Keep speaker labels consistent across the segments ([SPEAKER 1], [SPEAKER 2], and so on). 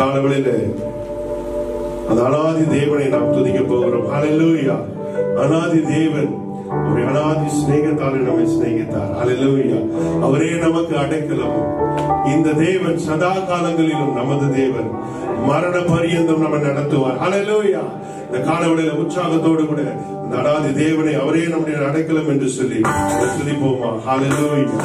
[SPEAKER 1] காலவெளியில அந்த அனாதி தேவனை நாம் துதிக்க போகிறோம் ஹalleluya அனாதி தேவன் ஒரு அனாதி சிநேகத்தாலே நம்மை சிநேகித்தார் ஹalleluya அவரே நமக்கு அடைக்கலம் இந்த தேவன் சதா காலங்களிலும் நமது தேவன் மரண பரியந்தம் நம்ம நடத்துவார் ஹalleluya இந்த காலவெளியில உற்சாகத்தோடு கூட இந்த அனாதி தேவனை அவரே நம்முடைய அடைக்கலம் என்று சொல்லி துதிப்போமா ஹalleluya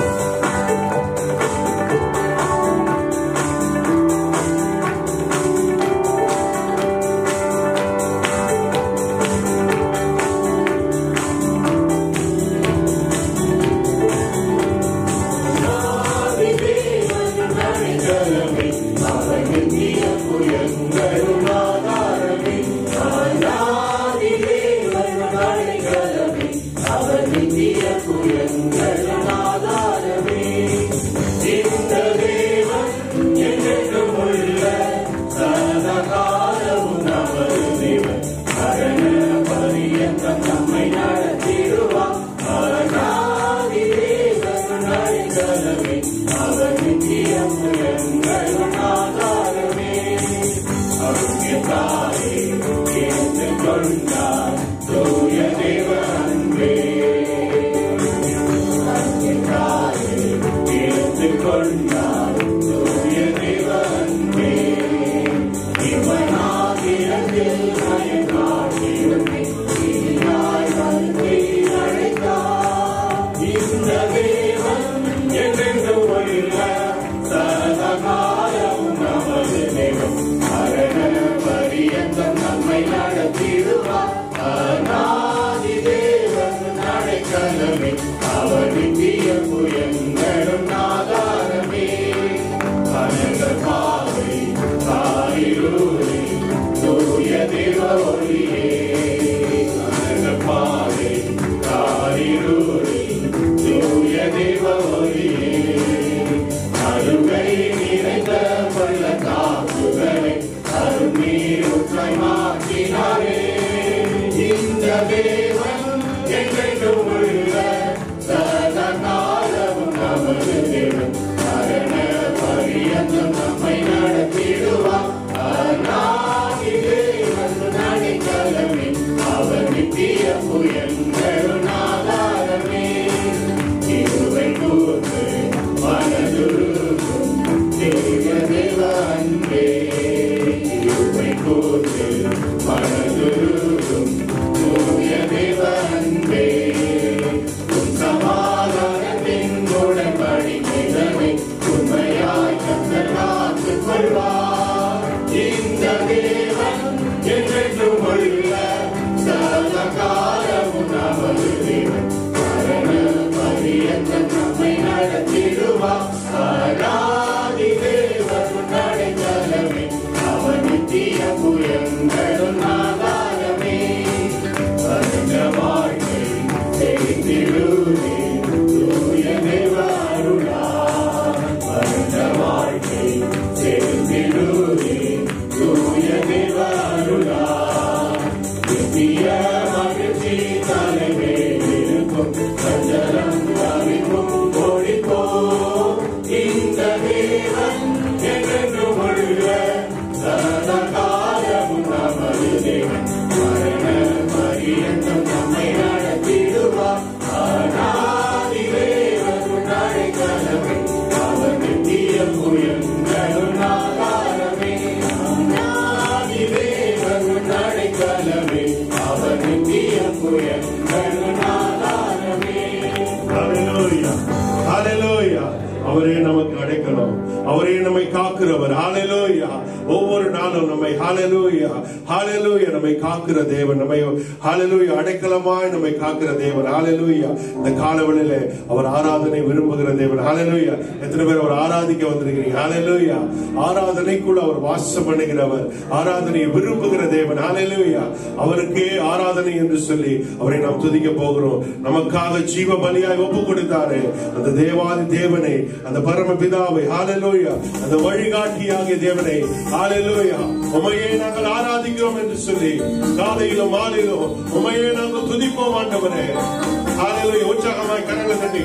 [SPEAKER 1] Hallelujah. Hallelujah. அவரே நமக்கு அடைக்கலம் அவரே நம்மை காக்கிறவர் ஹalleluya ஒவ்வொரு நாளும் நம்மை ஹalleluya ஹalleluya நம்மை காக்கிற தேவன் நம்மை ஹalleluya அடைக்கலமாய் நம்மை காக்கிற தேவன் ஹalleluya இந்த காலவெளியில அவர் ஆராதனை விரும்புகிற தேவன் ஹalleluya எத்தனை பேர் அவர் ஆராதிக்க வந்திருக்கிறீங்க ஹalleluya ஆராதனைக்குள்ள அவர் வாசம் பண்ணுகிறவர் ஆராதனையை விரும்புகிற தேவன் ஹalleluya அவருக்கே ஆராதனை என்று சொல்லி அவரை நாம் துதிக்க போகிறோம் நமக்காக ஜீவ பலியாய் ஒப்பு கொடுத்தாரு அந்த தேவாதி தேவனை அந்த பரம பிதாவை ஹalleluya அந்த வழிகாட்டியாகிய தேவனை ஹalleluya உமையே நாங்கள் ஆராதிக்கிறோம் என்று சொல்லி காலையிலும் மாலையிலும் உமையே நாங்கள் துதிப்போம் ஆண்டவரே ஹalleluya உற்சாகமாய் கரங்களை தட்டி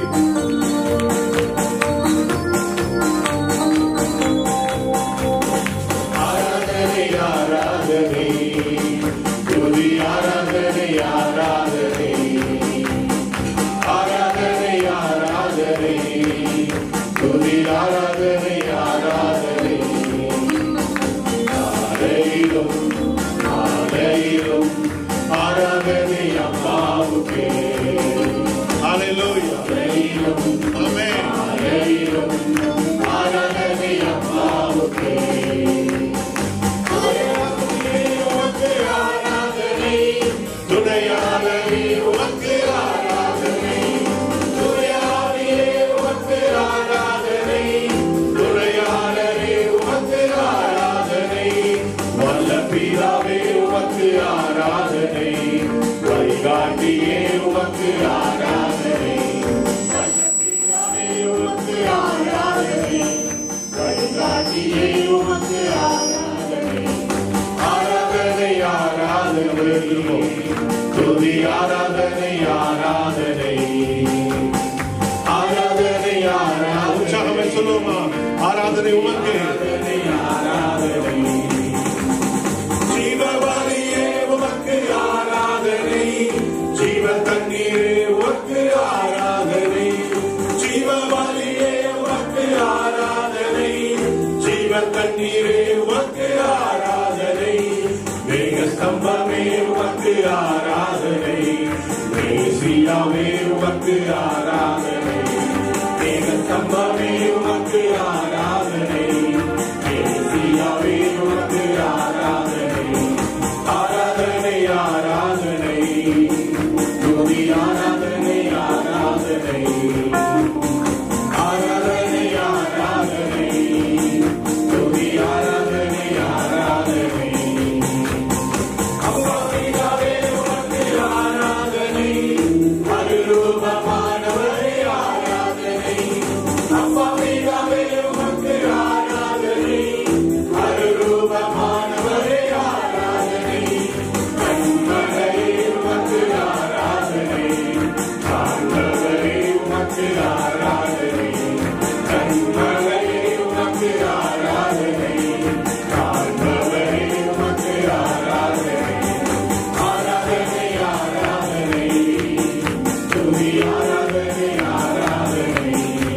[SPEAKER 2] ஆராதனை
[SPEAKER 1] ஆராதனை ஆராதனை ஆரையிலும் ஆரையிலும் ஆராதனை அம்மாவுக்கே Hallelujah. Amen. ஆராதனை அம்மாவுக்கே துணையாளரே உமக்கு ஆராதனை துணையாளியே உமக்கு ஆராதனை துணையாளரே உமக்கு ஆராதனை வல்ல பிதாவே உமக்கு ஆராதனை வழிகாட்டியே உமக்கு ஆராதனை வல்ல பிதாவே உமக்கு ஆராதனை வழிகாட்டியே உமக்கு ஆராதனை ஆராதனை ஆராதனை துதி ஆராதனை ஆராதனை ஆராதனை ஆராதனை உற்சாகமே சொல்லுவோமா ஆராதனை உமக்கு ஆராதனை ஜீவவாளியே உமக்கு ஆராதனை ஜீவ தண்ணீரே உமக்கு ஆராதனை ஜீவவாளியே உமக்கு ஆராதனை ஜீவ தண்ணீரே உமக்கு ஆராதனை மேக ஸ்தம்பமே உமக்கு ஆராதனை மேசியாவே உமக்கு ஆராதனை மேக ஸ்தம்பமே உமக்கு ஆராதனை மேசியாவே உமக்கு ஆராதனை ஆராதனை ஆராதனை துதி ஆராதனை ஆராதனை ஆராதனை ஆராதனை துதி ஆராதனை ஆராதனை அம்மாவினாவே உமக்கு ஆராதனை அருரூபமானவரே ஆராதனை அம்மாவினாவே உமக்கு ஆராதனை அருரூபமானவரே ஆராதனை கண்மலையே உமக்கு ஆராதனை காண்பவரே உமக்கு ஆராதனை கண்மலையே உமக்கு ஆராதனை காண்பவரே உமக்கு ஆராதனை ஆராதனை ஆராதனை துதி ஆராதனை ஆராதனை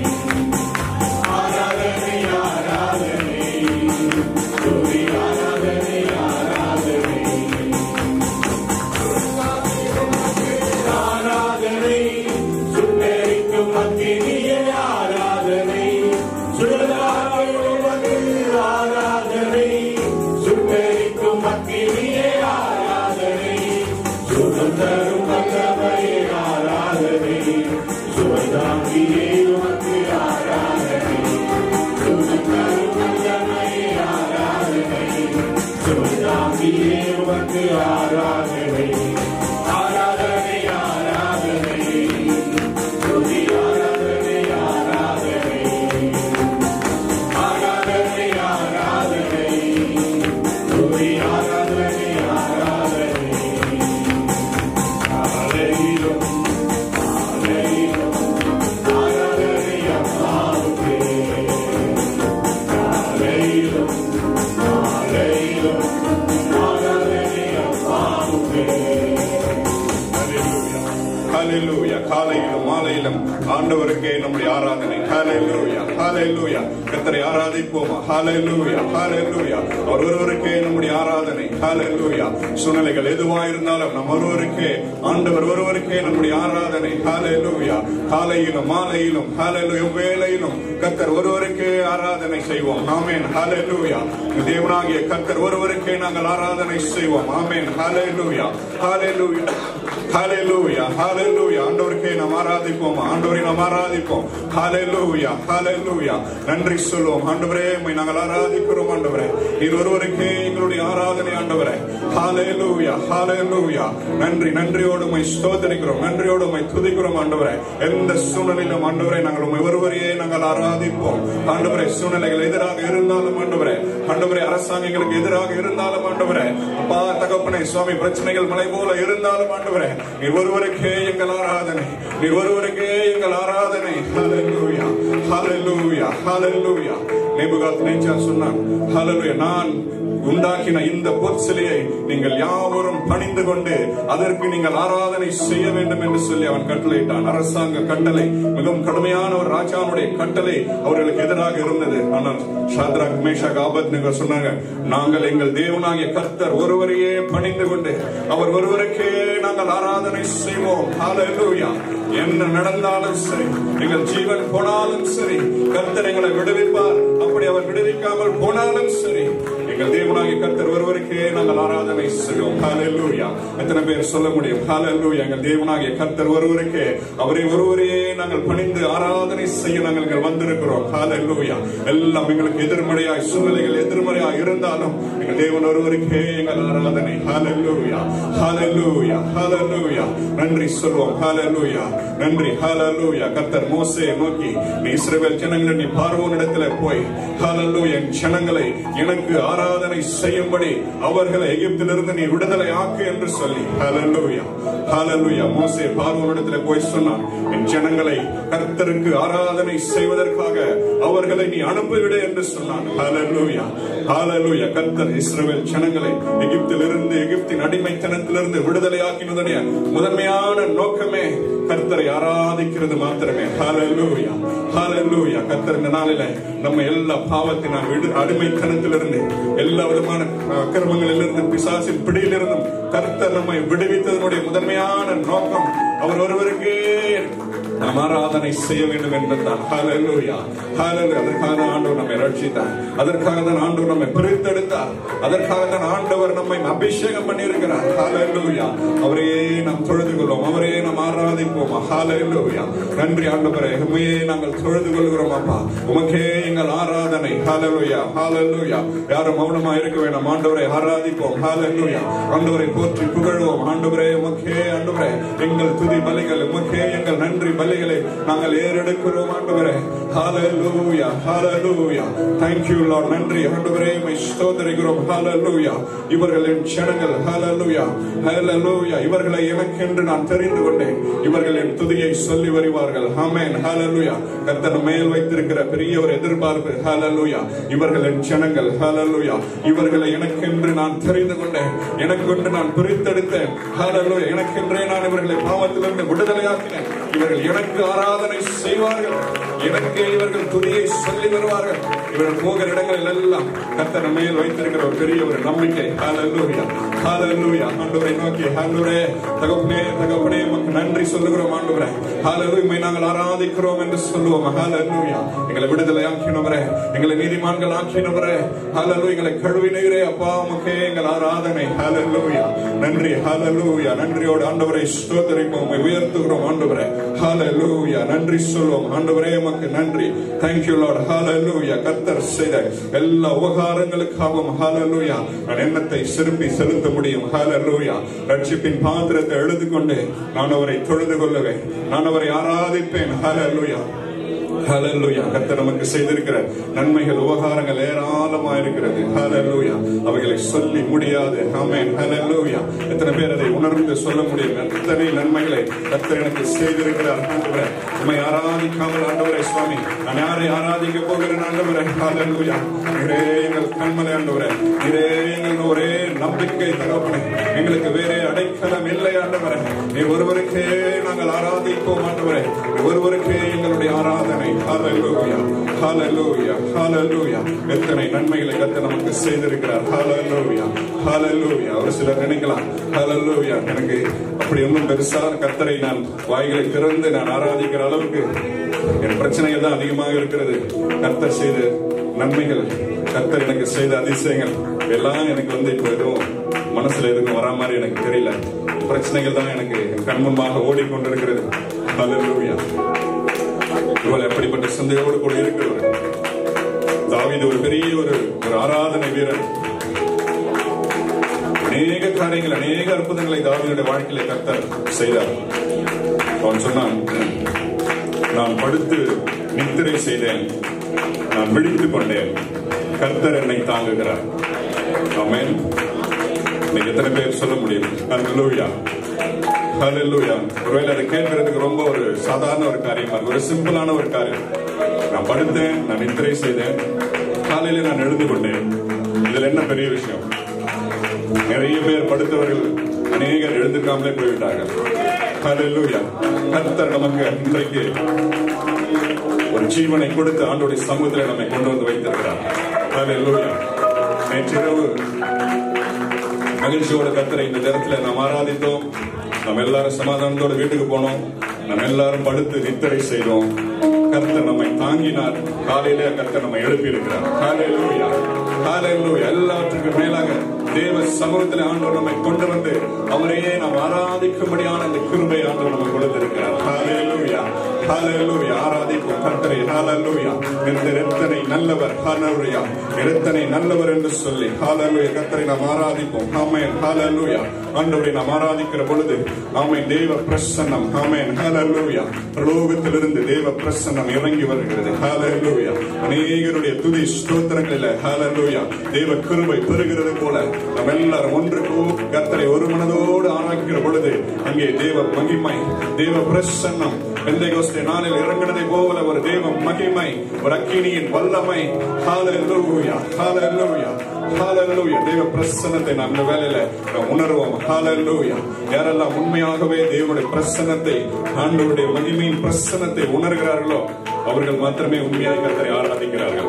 [SPEAKER 1] ஆராதனை ஆராதனை துதி ஆராதனை ஆராதனை ஆராதனை சுட்டரிக்கும் அக்கினியே ஆராதனை சுடலாயுவது ஆராதனை சுட்டரிக்கும் அக்கினியே ஆராதனை சுதந்தரும் வல்லமையே ஆராதனை சுவதாங்கியே உமக்கு ஆராதனை சுதந்தரும் வல்லமையே ஆராதனை சுவதாங்கியே உமக்கு ஆராதனை ஆராதனை ஆராதனை துதி ஆராதனை ஆராதனை ஆராதனை ஆராதனை துதி ஆராதனை ஆராதனை ஆலையிலும் ஆலையிலும் ஆராதனை அம்மாவுக்கே ஆலையிலும் ஆலையிலும் ஆராதனை அம்மாவுக்கே
[SPEAKER 2] ஹalleluya காலையிலும் மாலையிலும் ஆண்டவருக்கே நம்முடைய ஆராதனை ஹalleluya ஹalleluya கர்த்தரை ஆராதிப்போமா ஹalleluya ஹalleluya அவர் ஒருவருக்கே நம்முடைய ஆராதனை ஹalleluya சூழ்நிலைகள் எதுவா இருந்தாலும் நம் ஒருவருக்கே ஆண்டவர் ஒருவருக்கே நம்முடைய ஆராதனை ஹalleluya காலையிலும் மாலையிலும் ஹalleluya வேளையிலும் கர்த்தர் ஒருவருக்கே ஆராதனை செய்வோம் ஆமென் ஹalleluya தேவனாகிய கர்த்தர் ஒருவருக்கே நாங்கள் ஆராதனை செய்வோம் ஆமென் ஹalleluya ஹalleluya ஹalleluya ஹalleluya ஆண்டவருக்கே நாம் ஆராதிப்போம் ஆண்டவரை நாம் ஆராதிப்போம் ஹalleluya ஹalleluya நன்றி சொல்லுவோம் ஆண்டவரே உம்மை நாங்கள் ஆராதிக்கிறோம் ஆண்டவரே நீர் ஒருவருக்கே எங்களுடைய ஆராதனை ஆண்டவரே ஹalleluya ஹalleluya நன்றி நன்றியோடு உம்மை ஸ்தோத்திரிக்கிறோம் நன்றியோடு உம்மை துதிக்கிறோம் ஆண்டவரே எந்த சூழ்நிலையிலும் ஆண்டவரே நாங்கள் உம்மை ஒருவரையே நாங்கள் ஆராதிப்போம் ஆண்டவரே சூழ்நிலைகள் எதிராக இருந்தாலும் ஆண்டவரே ஆண்டவரே அரசாங்கங்களுக்கு எதிராக இருந்தாலும் ஆண்டவரே அப்பா தகப்பனே சுவாமி பிரச்சனைகள் மலை போல இருந்தாலும் ஆண்டவரே நீர் ஒருவருக்கே எங்கள் ஆராதனை நீர் ஒருவருக்கே எங்கள் ஆராதனை ஹalleluya ஹalleluya ஹalleluya நேபுகாத் நேச்சர் சொன்னான் ஹalleluya நான் உண்டாக்கின இந்த பொற்சிலையை நீங்கள் யாவரும் பணிந்து கொண்டு அதற்கு நீங்கள் ஆராதனை செய்ய வேண்டும் என்று சொல்லி அவன் கட்டளையிட்டான் அரசாங்க கட்டளை மிகவும் கடுமையான ஒரு ராஜாவுடைய கட்டளை அவர்களுக்கு எதிராக இருந்தது ஆனால் ஷாத்ராக் மேஷாக் ஆபத்னேகோ சொன்னாங்க நாங்கள் எங்கள் தேவனாகிய கர்த்தர் ஒருவரையே பணிந்து கொண்டு அவர் ஒருவருக்கே நாங்கள் ஆராதனை செய்வோம் ஹalleluya என்ன நடந்தாலும் சரி எங்கள் ஜீவன் போனாலும் சரி கர்த்தர் எங்களை விடுவிப்பார் அப்படி அவர் விடுவிக்காமல் போனாலும் சரி எங்கள் தேவனாகிய கர்த்தர் ஒருவருக்கே நாங்கள் ஆராதனை செய்வோம் ஹalleluya எத்தனை பேர் சொல்ல முடியும் ஹalleluya எங்கள் தேவனாகிய கர்த்தர் ஒருவருக்கே அவரை ஒருவரையே நாங்கள் பணிந்து ஆராதனை செய்ய நாங்கள் இங்க வந்திருக்கிறோம் ஹalleluya எல்லாம் எங்களுக்கு எதிர்மறையாய் சூழ்நிலைகள் எதிர்மறையாய் இருந்தாலும் எங்கள் தேவன் ஒருவருக்கே எங்கள் ஆராதனை ஹalleluya ஹalleluya ஹalleluya நன்றி சொல்வோம் ஹalleluya நன்றி ஹalleluya கர்த்தர் மோசே நோக்கி நீ இஸ்ரவேல் ஜனங்களை நீ பார்வோனிடத்துல போய் ஹalleluya என் ஜனங்களை எனக்கு ஆராதனை செய்யும்படி அவர்களை எகிப்திலிருந்து நீ விடுதலை ஆக்கு என்று சொல்லி ஹalleluya ஹalleluya மோசே பார்வோனிடத்துல போய் சொன்னான் என் ஜனங்களை கர்த்தருக்கு ஆராதனை செய்வதற்காக அவர்களை நீ அனுப்பிவிடு என்று சொன்னான் ஹalleluya ஹalleluya கர்த்தர் இஸ்ரவேல் ஜனங்களை எகிப்திலிருந்து எகிப்தின் அடிமைத்தனத்திலிருந்து விடுதலை ஆக்கினதுடைய முதன்மையான நோக்கமே கர்த்தரை ஆராதிக்கிறது மாத்திரமே ஹalleluya ஹalleluya கர்த்தர் இந்த நாளில நம்ம எல்லா பாவத்தினால் விடு அடிமைத்தனத்திலிருந்து எல்லா விதமான அக்கிரமங்களிலிருந்து பிசாசின் பிடியிலிருந்தும் கர்த்தர் நம்மை விடுவித்ததனுடைய முதன்மையான நோக்கம் அவர் ஒருவருக்கே நாம் ஆராதனை செய்ய வேண்டும் என்பதுதான் ஹalleluya ஹalleluya அதற்காக தான் ஆண்டவர் நம்மை ரட்சித்தார் அதற்காக தான் ஆண்டவர் நம்மை பிரித்தெடுத்தார் அதற்காக தான் ஆண்டவர் நம்மை அபிஷேகம் பண்ணியிருக்கிறார் ஹalleluya அவரையே நாம் தொழுது கொள்வோம் அவரையே நாம் ஆராதிப்போம் ஹalleluya நன்றி ஆண்டவரே உண்மையே நாங்கள் தொழுது கொள்கிறோம் அப்பா உமக்கே எங்கள் ஆராதனை ஹalleluya ஹalleluya யாரும் மௌனமா இருக்க வேண்டாம் ஆண்டவரை ஆராதிப்போம் ஹalleluya ஆண்டவரை போற்றி புகழ்வோம் ஆண்டவரே உமக்கே ஆண்டவரே எங்கள் துதி பலிகள் உமக்கே எங்கள் நன்றி பலிகளை நாங்கள் ஏறெடுக்கிறோம் ஆண்டவரே ஹalleluya ஹalleluya thank you lord நன்றி ஆண்டவரே உம்மை ஸ்தோத்திரிக்கிறோம் ஹalleluya இவர்கள் என் ஜனங்கள் ஹalleluya ஹalleluya இவர்களை எனக்கென்று நான் தெரிந்து கொண்டேன் இவர்கள் என் துதியை சொல்லி வருவார்கள் ஆமென் ஹalleluya கர்த்தர் மேல் வைத்திருக்கிற பெரிய ஒரு எதிர்பார்ப்பு ஹalleluya இவர்கள் என் ஜனங்கள் ஹalleluya இவர்களை எனக்கென்று நான் தெரிந்து கொண்டேன் எனக்கென்று நான் பிரித்தெடுத்தேன் ஹalleluya எனக்கென்றே நான் இவர்களை பாவத்திலிருந்து விடுதலையாக்கினேன் இவர்கள் எனக்கு ஆராதனை செய்வார்கள் எனக்கு இவர்கள் துதியை சொல்லி வருவார்கள் இவர்கள் போகிற இடங்களில் எல்லாம் கர்த்தர் மேல் வைத்திருக்கிற ஒரு பெரிய ஒரு நம்பிக்கை ஹalleluya ஹalleluya ஆண்டவரை நோக்கி ஆண்டவரே தகப்பனே தகப்பனே உமக்கு நன்றி சொல்லுகிறோம் ஆண்டவரே ஹalleluya உம்மை நாங்கள் ஆராதிக்கிறோம் என்று சொல்லுவோம் ஹalleluya எங்களை விடுதலை ஆக்கினவரே எங்களை நீதிமான்கள் ஆக்கினவரே ஹalleluya எங்களை கழுவினீரே அப்பா உமக்கே எங்கள் ஆராதனை ஹalleluya நன்றி ஹalleluya நன்றியோடு ஆண்டவரை ஸ்தோத்திரிப்போம் உம்மை உயர்த்துகிறோம் ஆண்டவரே ஹalleluya நன்றி சொல்லுவோம் ஆண்டவரே உமக்கு நன்றி thank you lord hallelujah கர்த்தர் செய்த எல்லா உபகாரங்களுக்காகவும் ஹalleluya நான் எண்ணத்தை திருப்பி செலுத்த முடியும் ஹalleluya ரட்சிப்பின் பாத்திரத்தை எழுது கொண்டு நான் அவரை தொழுது கொள்ளுவேன் நான் அவரை ஆராதிப்பேன் ஹalleluya ஹalleluya கர்த்தர் நமக்கு செய்திருக்கிற நன்மைகள் உபகாரங்கள் ஏராளமா இருக்கிறது ஹalleluya அவைகளை சொல்லி முடியாது ஆமென் ஹalleluya எத்தனை பேர் அதை உணர்ந்து சொல்ல முடியும் எத்தனை நன்மைகளை கர்த்தர் எனக்கு செய்திருக்கிறார் ஆண்டவரே உம்மை ஆராதிக்காமல் ஆண்டவரே சுவாமி நான் யாரை ஆராதிக்க போகிறேன் ஆண்டவரே ஹalleluya ஒரே எங்கள் கண்மலை ஆண்டவரே ஒரே எங்கள் ஒரே நம்பிக்கை தகப்பனே எங்களுக்கு வேறே அடைக்கலம் இல்லை ஆண்டவரே நீ ஒருவருக்கே நாங்கள் ஆராதிப்போம் ஆண்டவரே நீ ஒருவருக்கே எங்களுடைய ஆராதனை ஹalleluya ஹalleluya ஹalleluya எத்தனை நன்மைகளை கர்த்தர் நமக்கு செய்திருக்கிறார் ஹalleluya ஹalleluya ஒரு சிலர் நினைக்கலாம் ஹalleluya எனக்கு அப்படி ஒன்றும் பெருசான கர்த்தரை நான் வாய்களை திறந்து நான் ஆராதிக்கிற அளவுக்கு என் பிரச்சனைகள் தான் அதிகமாக இருக்கிறது கர்த்தர் செய்த நன்மைகள் கர்த்தர் எனக்கு செய்த அதிசயங்கள் எல்லாம் எனக்கு வந்து இப்போ எதுவும் மனசுல எதுவும் வரா மாதிரி எனக்கு தெரியல பிரச்சனைகள் தான் எனக்கு என் கண் முன்பாக ஓடிக்கொண்டிருக்கிறது ஹalleluya இவள் எப்படிப்பட்ட சிந்தையோடு கூட இருக்கிறவர் தாவீது ஒரு பெரிய ஒரு ஒரு ஆராதனை வீரன் அநேக காரியங்கள் அநேக அற்புதங்களை தாவீதுடைய வாழ்க்கையில கர்த்தர் செய்தார் அவன் சொன்னான் நான் படுத்து நித்திரை செய்தேன் நான் விழித்துக் கொண்டேன் கர்த்தர் என்னை தாங்குகிறார் ஆமென் இன்னைக்கு எத்தனை பேர் சொல்ல முடியும் ஹalleluya ஹalleluya ஒருவேளை அதை கேட்கறதுக்கு ரொம்ப ஒரு சாதாரண ஒரு காரியமா இருக்கு ஒரு சிம்பிளான ஒரு காரியம் நான் படுத்தேன் நான் நித்திரை செய்தேன் காலையில நான் எழுந்து கொண்டேன் இதுல என்ன பெரிய விஷயம் நிறைய பேர் படுத்தவர்கள் அநேகர் எழுந்திருக்காமலே போய்விட்டார்கள் ஹalleluya கர்த்தர் நமக்கு இன்றைக்கு ஒரு ஜீவனை கொடுத்து ஆண்டோடைய சமூகத்தில் நம்மை கொண்டு வந்து வைத்திருக்கிறார் ஹalleluya நேற்றிரவு மகிழ்ச்சியோட கர்த்தரை இந்த நேரத்துல நாம் ஆராதித்தோம் நம்ம எல்லாரும் சமாதானத்தோட வீட்டுக்கு போனோம் நம்ம எல்லாரும் படுத்து நித்திரை செய்தோம் கர்த்தர் நம்மை தாங்கினார் காலையிலே கர்த்தர் நம்மை எழுப்பி இருக்கிறார் ஹalleluya ஹalleluya எல்லாவற்றுக்கும் மேலாக தேவ சமூகத்தில் ஆண்டவர் நம்மை கொண்டு வந்து அவரையே நாம் ஆராதிக்கும்படியான இந்த கிருபை ஆண்டவர் நமக்கு கொடுத்திருக்கிறார் ஹalleluya ஹalleluya ஆராதிப்போம் கர்த்தரை ஹalleluya இந்த எத்தனை நல்லவர் ஹalleluya எத்தனை நல்லவர் என்று சொல்லி ஹalleluya கர்த்தரை நாம் ஆராதிப்போம் ஆமென் ஹalleluya ஆண்டவரை நாம் ஆராதிக்கிற பொழுது ஆமென் தேவ பிரசன்னம் ஆமென் ஹalleluya பிரலோகத்திலிருந்து தேவ பிரசன்னம் இறங்கி வருகிறது ஹalleluya அநேகருடைய துதி ஸ்தோத்திரங்களில் ஹalleluya தேவ கிருபை பெறுகிறது போல நம்ம எல்லாரும் ஒன்று கூ- கர்த்தரை ஒரு மனதோடு ஆராய்க்கிற பொழுது அங்கே தேவ மகிமை தேவ பிரசன்னம் பெந்தைகோஸ்தே நாளில் இறங்கினதை போல ஒரு தேவ மகிமை ஒரு அக்கினியின் வல்லமை ஹalleluya ஹalleluya ஹalleluya தேவ பிரசன்னத்தை நாம் இந்த வேளையில நாம் உணர்வோம் ஹalleluya யாரெல்லாம் உண்மையாகவே தேவனுடைய பிரசன்னத்தை ஆண்டவருடைய மகிமையின் பிரசன்னத்தை உணர்கிறார்களோ அவர்கள் மாத்திரமே உண்மையாக கர்த்தரை ஆராதிக்கிறார்கள்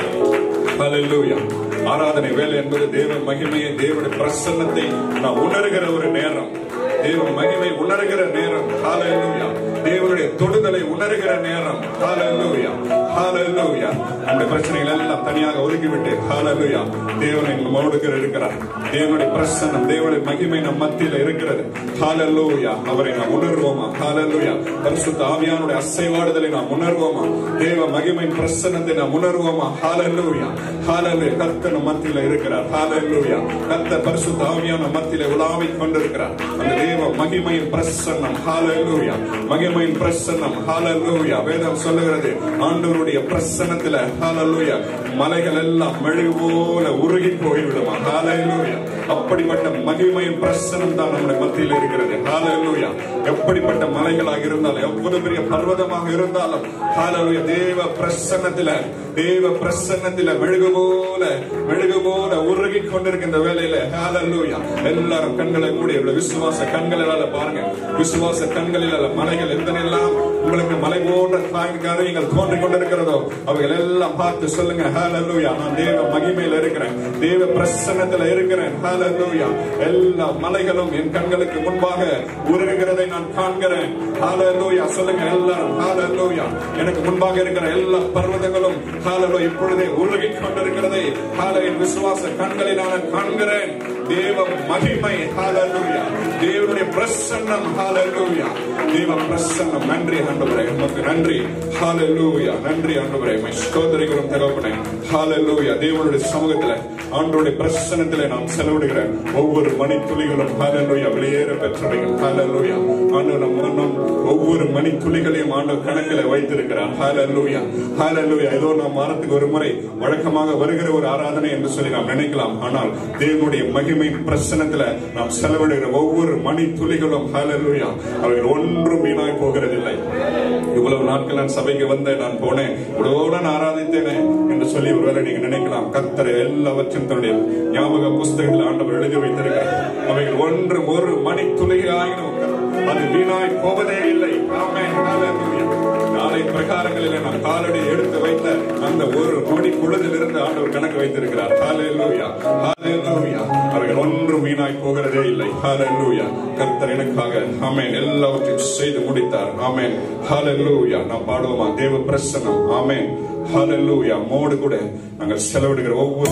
[SPEAKER 2] ஹalleluya ஆராதனை வேலை என்பது தேவ மகிமையை தேவனுடைய பிரசன்னத்தை நான் உணர்கிற ஒரு நேரம் தேவ மகிமை உணர்கிற நேரம் ஹalleluya தேவனுடைய தொடுதலை உணர்கிற நேரம் ஹalleluya ஹalleluya நம்முடைய பிரச்சனைகள் எல்லாம் தனியாக ஒதுக்கிவிட்டு ஹalleluya தேவனை நம்மோடு இருக்கிறார் தேவனுடைய பிரசன்னம் தேவனுடைய மகிமை நம் மத்தியில் இருக்கிறது ஹalleluya அவரை நாம் உணர்வோமா ஹalleluya பரிசுத்த ஆவியானுடைய அசைவாடுதலை நாம் உணர்வோமா தேவ மகிமை பிரசன்னத்தை நாம் உணர்வோமா ஹalleluya ஹalleluya கர்த்தர் நம் மத்தியில் இருக்கிறார் ஹalleluya கர்த்தர் பரிசுத்த ஆவியான மத்தியில உலாவிக் கொண்டிருக்கிறார் அந்த தேவ மகிமையின் பிரசன்னம் ஹalleluya மகிமையின் பிரசன்னம் ஹalleluya வேதம் சொல்லுகிறது ஆண்டவருடைய பிரசன்னத்துல ஹalleluya மலைகள் எல்லாம் மெழுகு போல உருகி போய்விடுமா ஹalleluya அப்படிப்பட்ட மகிமையின் பிரசனம் தான் நம்முடைய மத்தியில் இருக்கிறது ஹalleluya எப்படிப்பட்ட மலைகளாக இருந்தாலும் எவ்வளவு பெரிய பர்வதமாக இருந்தாலும் ஹalleluya தேவ பிரசன்னத்தில தேவ பிரசன்னத்தில மெழுகு போல மெழுகு போல உருகி கொண்டிருக்கின்ற வேலையில ஹalleluya எல்லாரும் கண்களை மூடி இவ்வளவு விசுவாச கண்களால பாருங்க விசுவாச கண்களில் மலைகள் எத்தனையெல்லாம் உங்களுக்கு மலை போன்ற காய் காரியங்கள் தோன்றிக் கொண்டிருக்கிறதோ அவைகள் எல்லாம் பார்த்து சொல்லுங்க ஹalleluya நான் தேவ மகிமையில இருக்கிறேன் தேவ பிரசன்னத்துல இருக்கிறேன் ஹalleluya எல்லா மலைகளும் என் கண்களுக்கு முன்பாக உருகுகிறதை நான் காண்கிறேன் ஹalleluya சொல்லுங்க எல்லாரும் ஹalleluya எனக்கு முன்பாக இருக்கிற எல்லா பர்வதங்களும் ஹalleluya இப்பொழுதே உருகி கொண்டிருக்கிறதை ஹalleluya விசுவாச கண்களில் நான் காண்கிறேன் தேவ மகிமை ஹalleluya தேவனுடைய பிரசன்னம் ஹalleluya தேவ பிரசன்னம் நன்றி ஆண்டவரே உமக்கு நன்றி ஹalleluya நன்றி ஆண்டவரே மை ஸ்தோத்திரிக்கிறோம் தகப்பனே ஹalleluya தேவனுடைய சமூகத்துல ஆண்டவருடைய பிரசன்னத்திலே நாம் செலவிடுகிற ஒவ்வொரு மணி துளிகளும் ஹalleluya வெளியேற பெற்றவைகள் ஹalleluya ஆண்டவர் நம் மனம் ஒவ்வொரு மணி துளிகளையும் ஆண்டவர் கணக்கில் வைத்திருக்கிறார் ஹalleluya ஹalleluya ஏதோ நாம் வாரத்துக்கு ஒரு முறை வழக்கமாக வருகிற ஒரு ஆராதனை என்று சொல்லி நாம் நினைக்கலாம் ஆனால் தேவனுடைய மகிமையின் பிரசனத்துல நாம் செலவிடுகிற ஒவ்வொரு மணி துளிகளும் ஹalleluya அவைகள் ஒன்றும் வீணாய் போகிறதில்லை இவ்வளவு நாட்கள் நான் சபைக்கு வந்தேன் நான் போனேன் இவ்வளவு நான் ஆராதித்தேனே என்று சொல்லி ஒருவேளை நீங்க நினைக்கலாம் கர்த்தரை எல்லாவற்றையும் தன்னுடைய ஞாபக புஸ்தகத்தில் ஆண்டவர் எழுதி வைத்திருக்கிறார் அவைகள் ஒன்று ஒரு மணி துளியாயினும் அது வீணாய் போவதே இல்லை ஆமென். ஹalleluya. நாளை பிரகாரங்களில் நாம் காலடி எடுத்து வைத்த அந்த ஒரு நொடி பொழுதிலிருந்து ஆண்டவர் கணக்கு வைத்திருக்கிறார் ஹalleluya. ஹalleluya. அவைகள் ஒன்றும் வீணாய் போகிறதே இல்லை ஹalleluya. கர்த்தர் எனக்காக ஆமென் எல்லாவற்றையும் செய்து முடித்தார் ஆமென் ஹalleluya. நாம் பாடுவோமா தேவ பிரசன்னம் ஆமென் ஹalleluya. மோடு கூட நாங்கள் செலவிடுகிற ஒவ்வொரு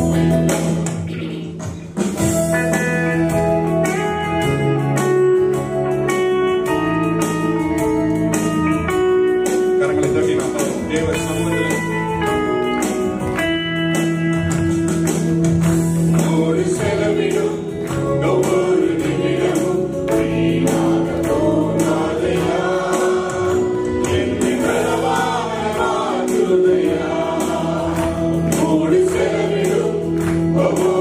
[SPEAKER 2] கரங்களை தட்டி நாம் பாடுவோம். தேவ சமூகத்தில் ஒரு செலவிடும் ஒவ்வொரு நிமிடமும் வீணாக போகாதையா. என்னை பலமாக மாற்றுதையா. ஒரு செலவிடும் ஒவ்வொரு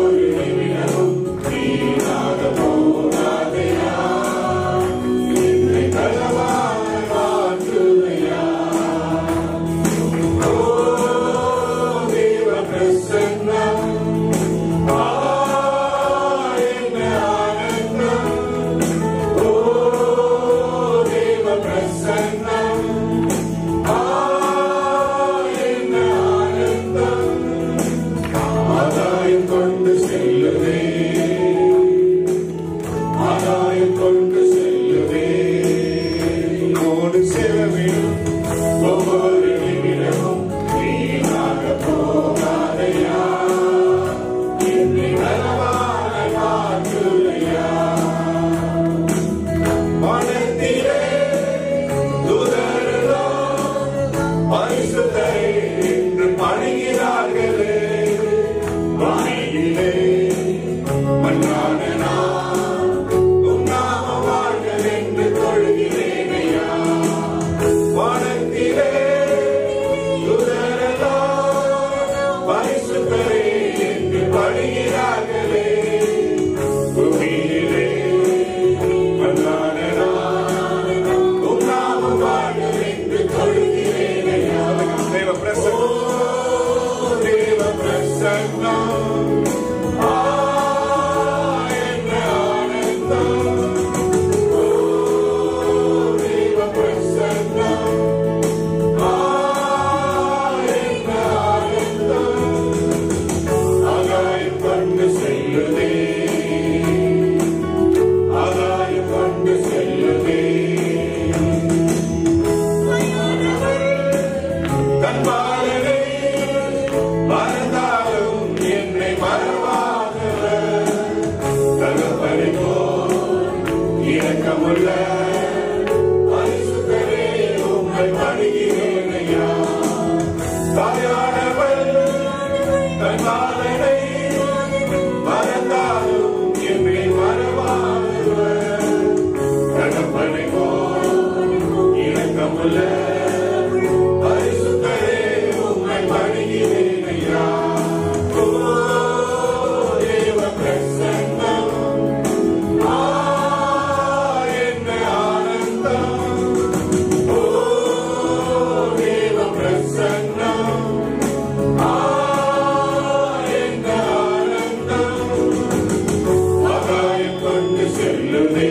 [SPEAKER 1] உம்மை பணிகிறேன் ஐயா தாயானவள் தன் காதலை மறந்தாலும் என்னை மறவாதவர் கடப்பனை போல் இணக்கமுள்ள பரிசுத்தரே உம்மை பணிகிறேன் ஐயா ஓ தேவ பிரசன்னம் ஆ என்ன ஆனந்தம் ஓ தேவ பிரசன்னம் ஆ என்ன ஆனந்தம் ஆகாயம் கொண்டு செல்லுதே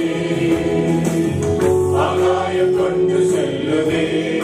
[SPEAKER 1] ஆகாயம் கொண்டு செல்லுதே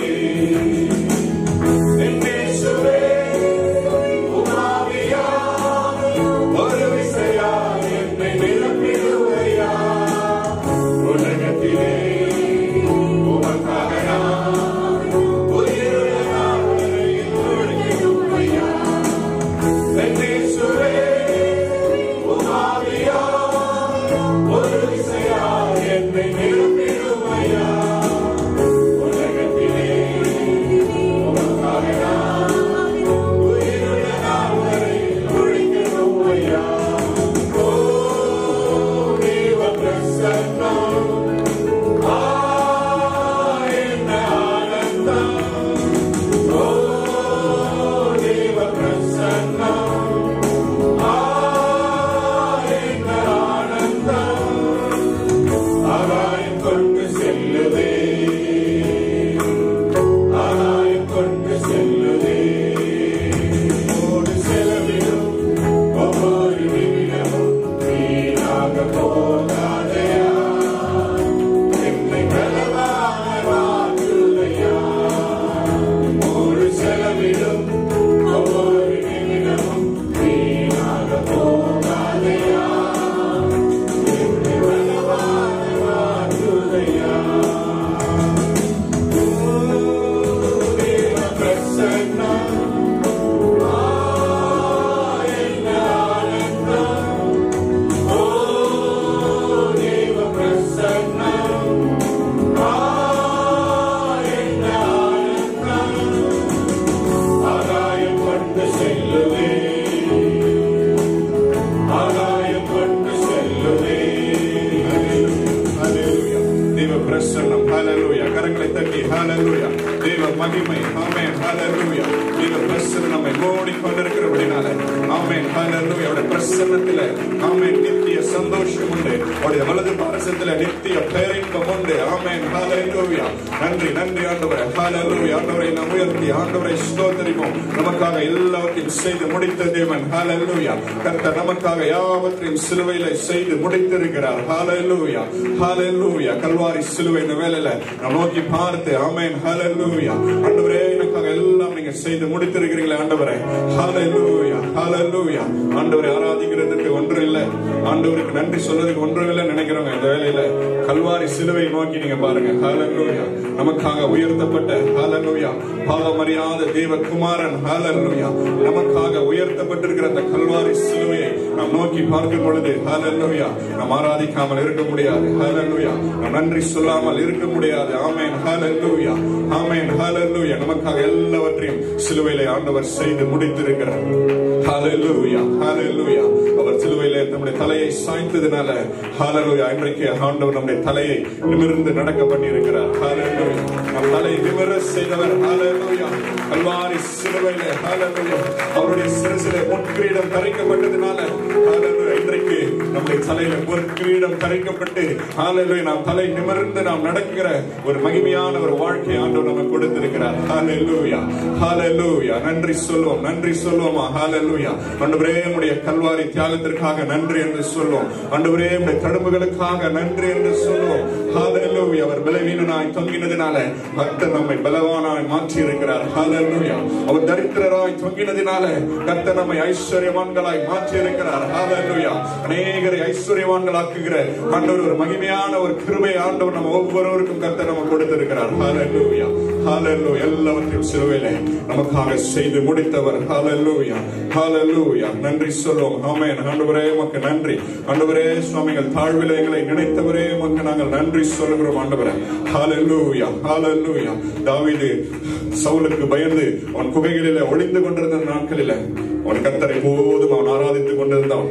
[SPEAKER 1] என்னேசுவே உமாவியா ஒரு விசையா என்னை நிரப்பிடுவையா உலகத்திலே உமக்காக நான் உயிருள்ள நாள் வரையில் உழைக்கிறோமையா என்னேசுவே உமாவியா ஒரு விசையா என்னை நிரப்பிடுவையா உலகத்திலே உமக்காக நான் உயிருள்ள நாள் வரையில் உழைக்கிறோமையா ஓ தேவ பிரசன்னம் ஆ என்ன ஆனந்தம் ஓ தேவ பிரசன்னம் ஆ என்ன ஆனந்தம் ஆகாயம் கொண்டு செல்லுதே ஆகாயம் கொண்டு செல்லுதே ஓடு செலவிடும் ஒவ்வொரு நிமிடமும் வீணாக போகாதையா என்னை பலவான மாற்றுதையா ஓடு செலவிடும் ஒவ்வொரு நிமிடமும் வீணாக போகாதையா என்னை பலவான மாற்றுதையா தேவ பிரசன்னம் ஆ என்ன ஆனந்தம் ஓ தேவ பிரசன்னம் ஆ என்ன ஆனந்தம் ஆகாயம் கொண்டு செல்லுவே ஆகாயம் கொண்டு செல்லுவே
[SPEAKER 2] ஹalleluya தேவ பிரசன்னம் ஹalleluya கரங்களை தட்டி ஹalleluya தேவ மகிமை ஆமென் ஹalleluya தேவ பிரசன்னம் நம்மை மூடி கொண்டிருக்கிறபடினால ஆமென் ஹalleluya அவருடைய பிரசன்னத்திலே ஆமென் நித்திய சந்தோஷம் உண்டு அவருடைய வலது பாரசத்திலே நித்திய பேரின்பம் உண்டு ஆமென் ஹalleluya நன்றி நன்றி ஆண்டவரே ஹalleluya ஆண்டவரை நாம் உயர்த்தி ஆண்டவரை ஸ்தோத்திரிப்போம் நமக்காக எல்லாவற்றையும் செய்து முடித்த தேவன் ஹalleluya கர்த்தர் நமக்காக யாவற்றையும் சிலுவையிலே செய்து முடித்திருக்கிறார் ஹalleluya ஹalleluya கல்வாரி சிலுவை இந்த வேளையில நாம் நோக்கி பார்த்து ஆமென் ஹalleluya ஆண்டவரே எனக்காக எல்லாம் நீங்க செய்து முடித்திருக்கிறீங்களே ஆண்டவரே ஹalleluya ஹalleluya ஆண்டவரை ஆராதிக்கிறதுக்கு ஒன்று இல்லை ஆண்டவருக்கு நன்றி சொல்றதுக்கு ஒன்றும் இல்லை நினைக்கிறவங்க இந்த வேளையில கல்வாரி சிலுவை நோக்கி நீங்க பாருங்க ஹalleluya நமக்காக உயர்த்தப்பட்ட ஹalleluya பாவமறியாத தேவகுமாரன் ஹalleluya நமக்காக உயர்த்தப்பட்டிருக்கிற அந்த கல்வாரி சிலுவையை நாம் நோக்கி பார்க்கும் பொழுது ஹalleluya நாம் ஆராதிக்காமல் இருக்க முடியாது ஹalleluya நாம் நன்றி சொல்லாமல் இருக்க முடியாது ஆமென் ஹalleluya ஆமென் ஹalleluya நமக்காக எல்லாவற்றையும் சிலுவையிலே ஆண்டவர் செய்து முடித்திருக்கிறார் ஹalleluya ஹalleluya அவர் சிலுவையிலே நம்முடைய தலையை சாய்த்ததுனால ஹalleluya இன்றைக்கு ஆண்டவர் நம்முடைய தலையை நிமிர்ந்து நடக்க பண்ணி இருக்கிறார் ஹalleluya நம் தலை நிமிர செய்தவர் ஹalleluya கல்வாரி சிலுவையிலே ஹalleluya அவருடைய சிரசிலே முட்கிரீடம் தரிக்கப்பட்டதுனால ஹalleluya இன்றைக்கு நம்முடைய தலையில முட்கிரீடம் தரிக்கப்பட்டு ஹalleluya நாம் தலை நிமிர்ந்து நாம் நடக்கிற ஒரு மகிமையான ஒரு வாழ்க்கை ஆண்டவர் நமக்கு கொடுத்திருக்கிறார் ஹalleluya ஹalleluya நன்றி சொல்லுவோம் நன்றி சொல்லுவோமா ஹalleluya ஆண்டவரே உம்முடைய கல்வாரி தியாகத்திற்காக நன்றி என்று சொல்லுவோம் ஆண்டவரே உம்முடைய தடுப்புகளுக்காக நன்றி என்று சொல்லுவோம் ஹalleluya அவர் பலவீனனாய் தொங்கினதினால கர்த்தர் நம்மை பலவானாய் மாற்றி இருக்கிறார் ஹalleluya அவர் தரித்திரராய் தொங்கினதினால கர்த்தர் நம்மை ஐஸ்வர்யவான்களாய் மாற்றி இருக்கிறார் ஹalleluya அநேகரை ஐஸ்வர்யவான்களாக்குகிற ஆண்டவர் ஒரு மகிமையான ஒரு கிருபை ஆண்டவர் நம்ம ஒவ்வொருவருக்கும் கர்த்தர் நம்ம கொடுத்திருக்கிறார் ஹalleluya ஹalleluya எல்லாவற்றையும் சிலுவையிலே நமக்காக செய்து முடித்தவர் ஹalleluya ஹalleluya நன்றி சொல்லுவோம் ஆமென் ஆண்டவரே உமக்கு நன்றி ஆண்டவரே சுவாமிகள் தாழ்விலே எங்களை நினைத்தவரே உமக்கு நாங்கள் நன்றி சொல்லுகிறோம் ஆண்டவரே ஹalleluya ஹalleluya தாவீது சவுலுக்கு பயந்து அவன் குகைகளிலே ஒளிந்து கொண்டிருந்த நாட்களிலே அவன் கத்தரை போதும் அவன் ஆராதித்துக் கொண்டிருந்தான்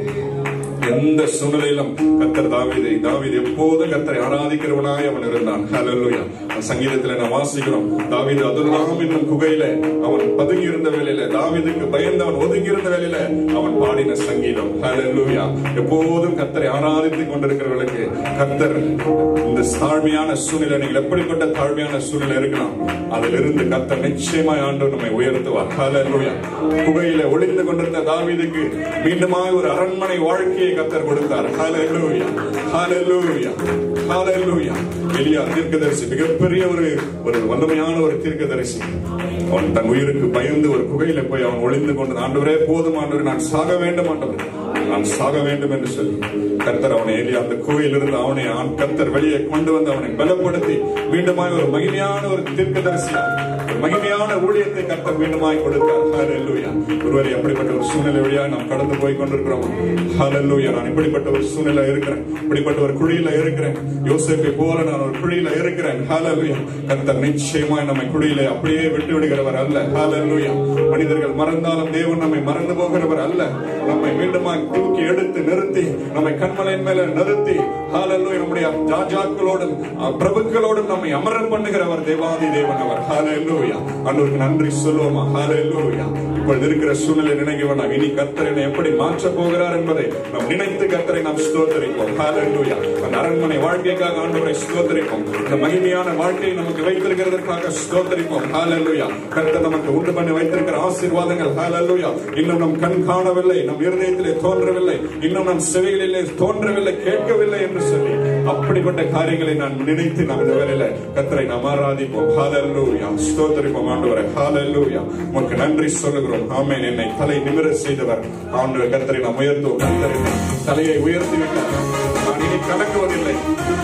[SPEAKER 2] எந்த சூழ்நிலையிலும் கத்தர் தாவீதை தாவீது எப்போதும் கத்தரை ஆராதிக்கிறவனாய் அவன் இருந்தான் ஹalleluya சங்கீதத்துல நான் வாசிக்கிறோம் தாவீது அதுல்லாம் என்னும் குகையில அவன் பதுங்கி இருந்த வேலையில தாவீதுக்கு பயந்தவன் ஒதுங்கி இருந்த வேலையில அவன் பாடின சங்கீதம் ஹalleluya எப்போதும் கத்தரை ஆராதித்துக் கொண்டிருக்கிறவர்களுக்கு கத்தர் இந்த தாழ்மையான சூழ்நிலை நீங்கள் எப்படிப்பட்ட தாழ்மையான சூழ்நிலை இருக்கலாம் அதிலிருந்து கத்தர் நிச்சயமாய் ஆண்டு நம்மை உயர்த்துவார் ஹalleluya குகையில ஒளிந்து கொண்டிருந்த தாவீதுக்கு மீண்டுமாய் ஒரு அரண்மனை வாழ்க்கையை கத்தர் கொடுத்தார் ஹalleluya ஹalleluya ஹalleluya எலியா தீர்க்கதரிசி மிகப்பெரிய ஒரு ஒரு வல்லமையான ஒரு தீர்க்கதரிசி அவன் தன் உயிருக்கு பயந்து ஒரு குகையில போய் அவன் ஒளிந்து கொண்டு ஆண்டவரே போதும் ஆண்டவரே நான் சாக வேண்டும் ஆண்டவரே நான் சாக வேண்டும் என்று சொல்லி கர்த்தர் அவனை எலியா அந்த குகையிலிருந்து அவனை ஆண் கர்த்தர் வெளியே கொண்டு வந்து அவனை பலப்படுத்தி மீண்டுமாய் ஒரு மகிமையான ஒரு தீர்க்கதரிசியா ஒரு மகிமையான ஊழியத்தை கர்த்தர் மீண்டுமாய் கொடுத்தார் ஹalleluya ஒருவரை அப்படிப்பட்ட ஒரு சூழ்நிலை வழியாக நாம் கடந்து போய் கொண்டிருக்கிறோம் ஹalleluya நான் இப்படிப்பட்ட ஒரு சூழ்நிலை இருக்கிறேன் இப்படிப்பட்ட ஒரு குழியில இருக்கிறேன் யோசேப்பை போல நான் ஒரு குழியில இருக்கிறேன் ஹalleluya கர்த்தர் நிச்சயமாய் நம்மை குழியில அப்படியே விட்டு விடுகிறவர் அல்ல ஹalleluya மனிதர்கள் மறந்தாலும் தேவன் நம்மை மறந்து போகிறவர் அல்ல நம்மை மீண்டுமாய் தூக்கி எடுத்து நிறுத்தி நம்மை கண்மலையின் மேல நிறுத்தி ஹalleluya நம்முடைய ராஜாக்களோடும் அஹ், பிரபுக்களோடும் நம்மை அமரம் பண்ணுகிறவர் தேவாதி தேவன் அவர் ஹalleluya அன்றுக்கு நன்றி சொல்லுவோமா ஹalleluya இப்பொழுது இருக்கிற சூழ்நிலை நினைக்க வேண்டாம் இனி கர்த்தர் என்னை எப்படி மாற்ற போகிறார் என்பதை நாம் நினைத்து கர்த்தரை நாம் ஸ்தோத்தரிப்போம் ஹalleluya அந்த அரண்மனை வாழ்க்கைக்காக ஆண்டவரை ஸ்தோத்தரிப்போம் இந்த மகிமையான வாழ்க்கையை நமக்கு வைத்திருக்கிறதற்காக ஸ்தோத்தரிப்போம் ஹalleluya கர்த்தர் நமக்கு உண்டு பண்ணி வைத்திருக்கிற ஆசீர்வாதங்கள் ஹalleluya இன்னும் நம் கண் காணவில்லை நம் இருதயத்திலே தோன்றவில்லை இன்னும் நம் செவிகளிலே தோன்றவில்லை கேட்கவில்லை என்று சொல்லி அப்படிப்பட்ட காரியங்களை நான் நினைத்து நாம் இந்த வேளையில கர்த்தரை நாம் ஆராதிப்போம் ஹalleluya ஸ்தோத்தரிப்போம் ஆண்டவரே ஹalleluya உமக்கு நன்றி சொல்லுகிறோம் ஆமென் என்னை தலை நிமிர செய்தவர் ஆண்டவர் கர்த்தரை நாம் உயர்த்துவோம் கர்த்தரை தலையை உயர்த்தி விட்டார் நான் இனி கலங்குவதில்லை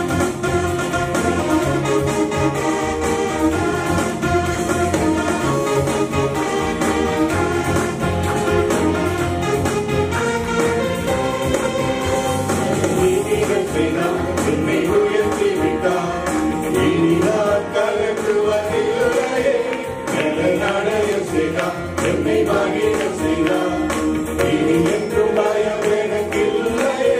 [SPEAKER 1] நீதிகள் செய்தார், என்னை உயர்த்தி விட்டார். இனி நான் கலங்குவதில்லையே. என்னை அடைய செய்தார், என்னை மகிழ செய்தார். இனி என்றும் பயம் எனக்கில்லையே.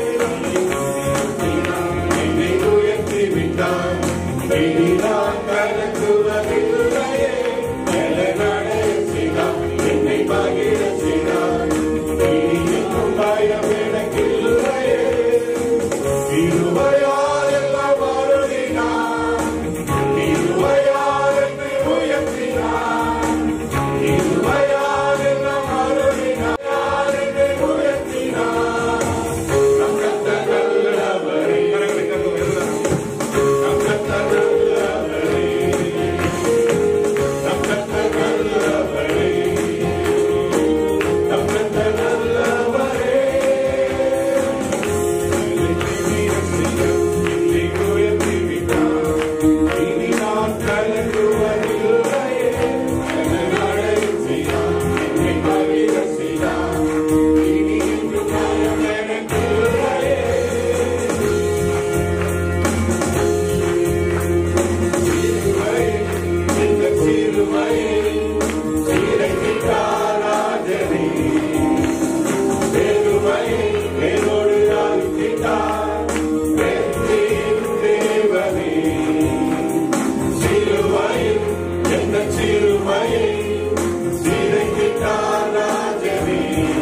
[SPEAKER 1] என்னை உயர்த்தி விட்டார். இனி நான் கலங்குவதில்லையே. என்னை அடைய செய்தார், என்னை மகிழ செய்தார். இனி என்றும் பயம் எனக்கில்லையே. இருமையால் எல்லாம் அருளினார். இருமையால் என்னை உயர்த்தினார். இருமையால் எல்லாம் அருளினார். என்னை உயர்த்தினார். நம் கர்த்தர் நல்லவரே. நம் கர்த்தர் நல்லவரே. நம் கர்த்தர் நல்லவரே. நம் கர்த்தர் நல்லவரே. வேறோடு அழுத்திட்டார் தேவனே சிலுவையில் எந்த சிறுமையை சிதைக்கிட்டார் ராஜனே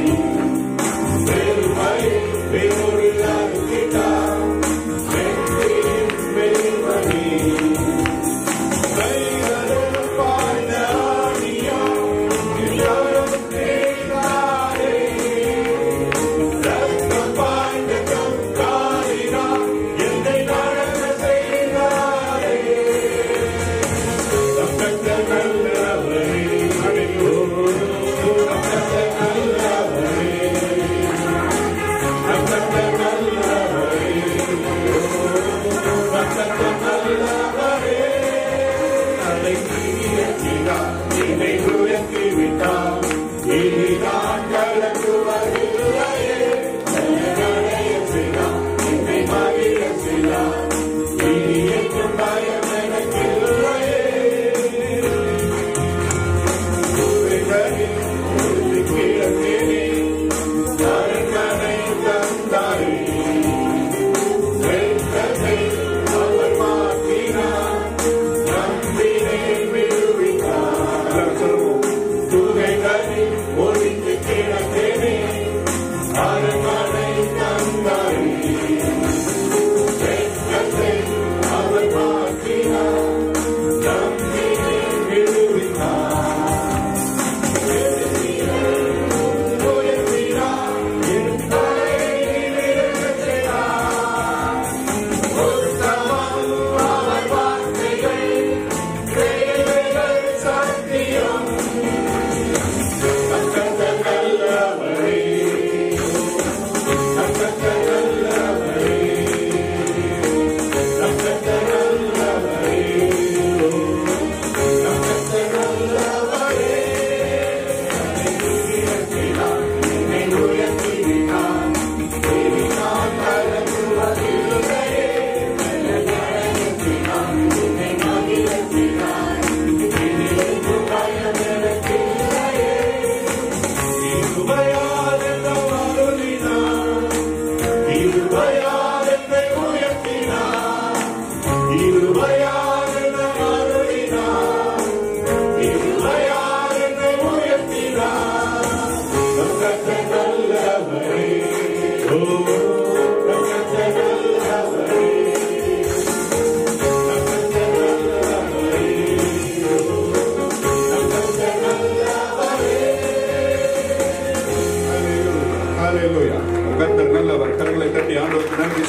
[SPEAKER 1] பெருமையை வேறொரு அழுத்திட்டார் வெற்றியின் பெருமணி கைகளில் பாய்ந்த ஆணியா யாரும் தேடாதே ரத்தம் பாய்ந்த கங்காரினா என்னை நடக்க செய்தாரே நம் கர்த்தர் நல்லவரே நம் கர்த்தர் நல்லவரே நம் கர்த்தர் நல்லவரே நம் கர்த்தர் நல்லவரே அதை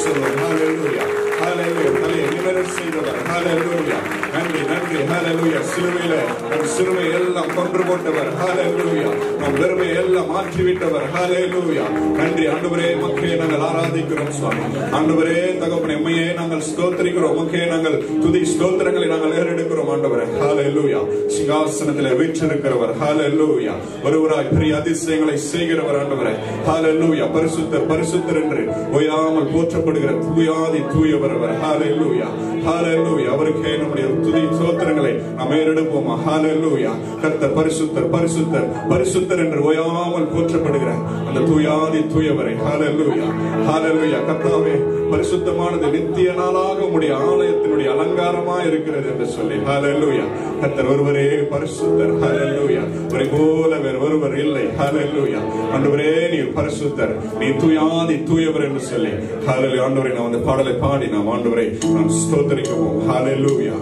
[SPEAKER 2] சொல்லுவோம் ஹalleluya ஹalleluya தலையை நிமிர செய்தவர் ஹalleluya நன்றி நன்றி ஹalleluya சிலுவையில நம் சிறுமை எல்லாம் கொன்று போட்டவர் ஹalleluya நம் வெறுமை எல்லாம் மாற்றி விட்டவர் ஹalleluya நன்றி ஆண்டவரே மக்களே நாங்கள் ஆராதிக்கிறோம் சுவாமி ஆண்டவரே தகப்பனே உம்மையே நாங்கள் ஸ்தோத்திரிக்கிறோம் மக்களே நாங்கள் துதி ஸ்தோத்திரங்களை நாங்கள் ஏறெடுக்கிறோம் ஆண்டவரே ஹalleluya சிங்காசனத்திலே வீற்றிருக்கிறவர் ஹalleluya ஒருவராய் பெரிய அதிசயங்களை செய்கிறவர் ஆண்டவரே ஹalleluya பரிசுத்தர் பரிசுத்தர் என்று ஓயாமல் போற்றப்படுகிற தூயாதி தூயவர் அவர் ஹalleluya ஹalleluya அவருக்கே நம்முடைய துதி ஸ்தோத்திரங்களை நாம் ஏறெடுப்போம் ஹalleluya கர்த்தர் பரிசுத்தர் பரிசுத்தர் பரிசுத்தர் என்று ஓயாமல் போற்றப்படுகிற அந்த தூயாதி தூயவரை ஹalleluya ஹalleluya கர்த்தாவே பரிசுத்தமானது நித்திய நாளாக உம்முடைய ஆலயத்தினுடைய அலங்காரமா இருக்கிறது என்று சொல்லி ஹalleluya கர்த்தர் ஒருவரே பரிசுத்தர் ஹalleluya ஒரே போல வேறு ஒருவர் இல்லை ஹalleluya ஆண்டவரே நீர் பரிசுத்தர் நீ தூயாதி தூயவர் என்று சொல்லி ஹalleluya ஆண்டவரே நாம் அந்த பாடலை பாடி நாம் ஆண்டவரை நாம் ஸ்தோத்தரிக்கவும் ஹalleluya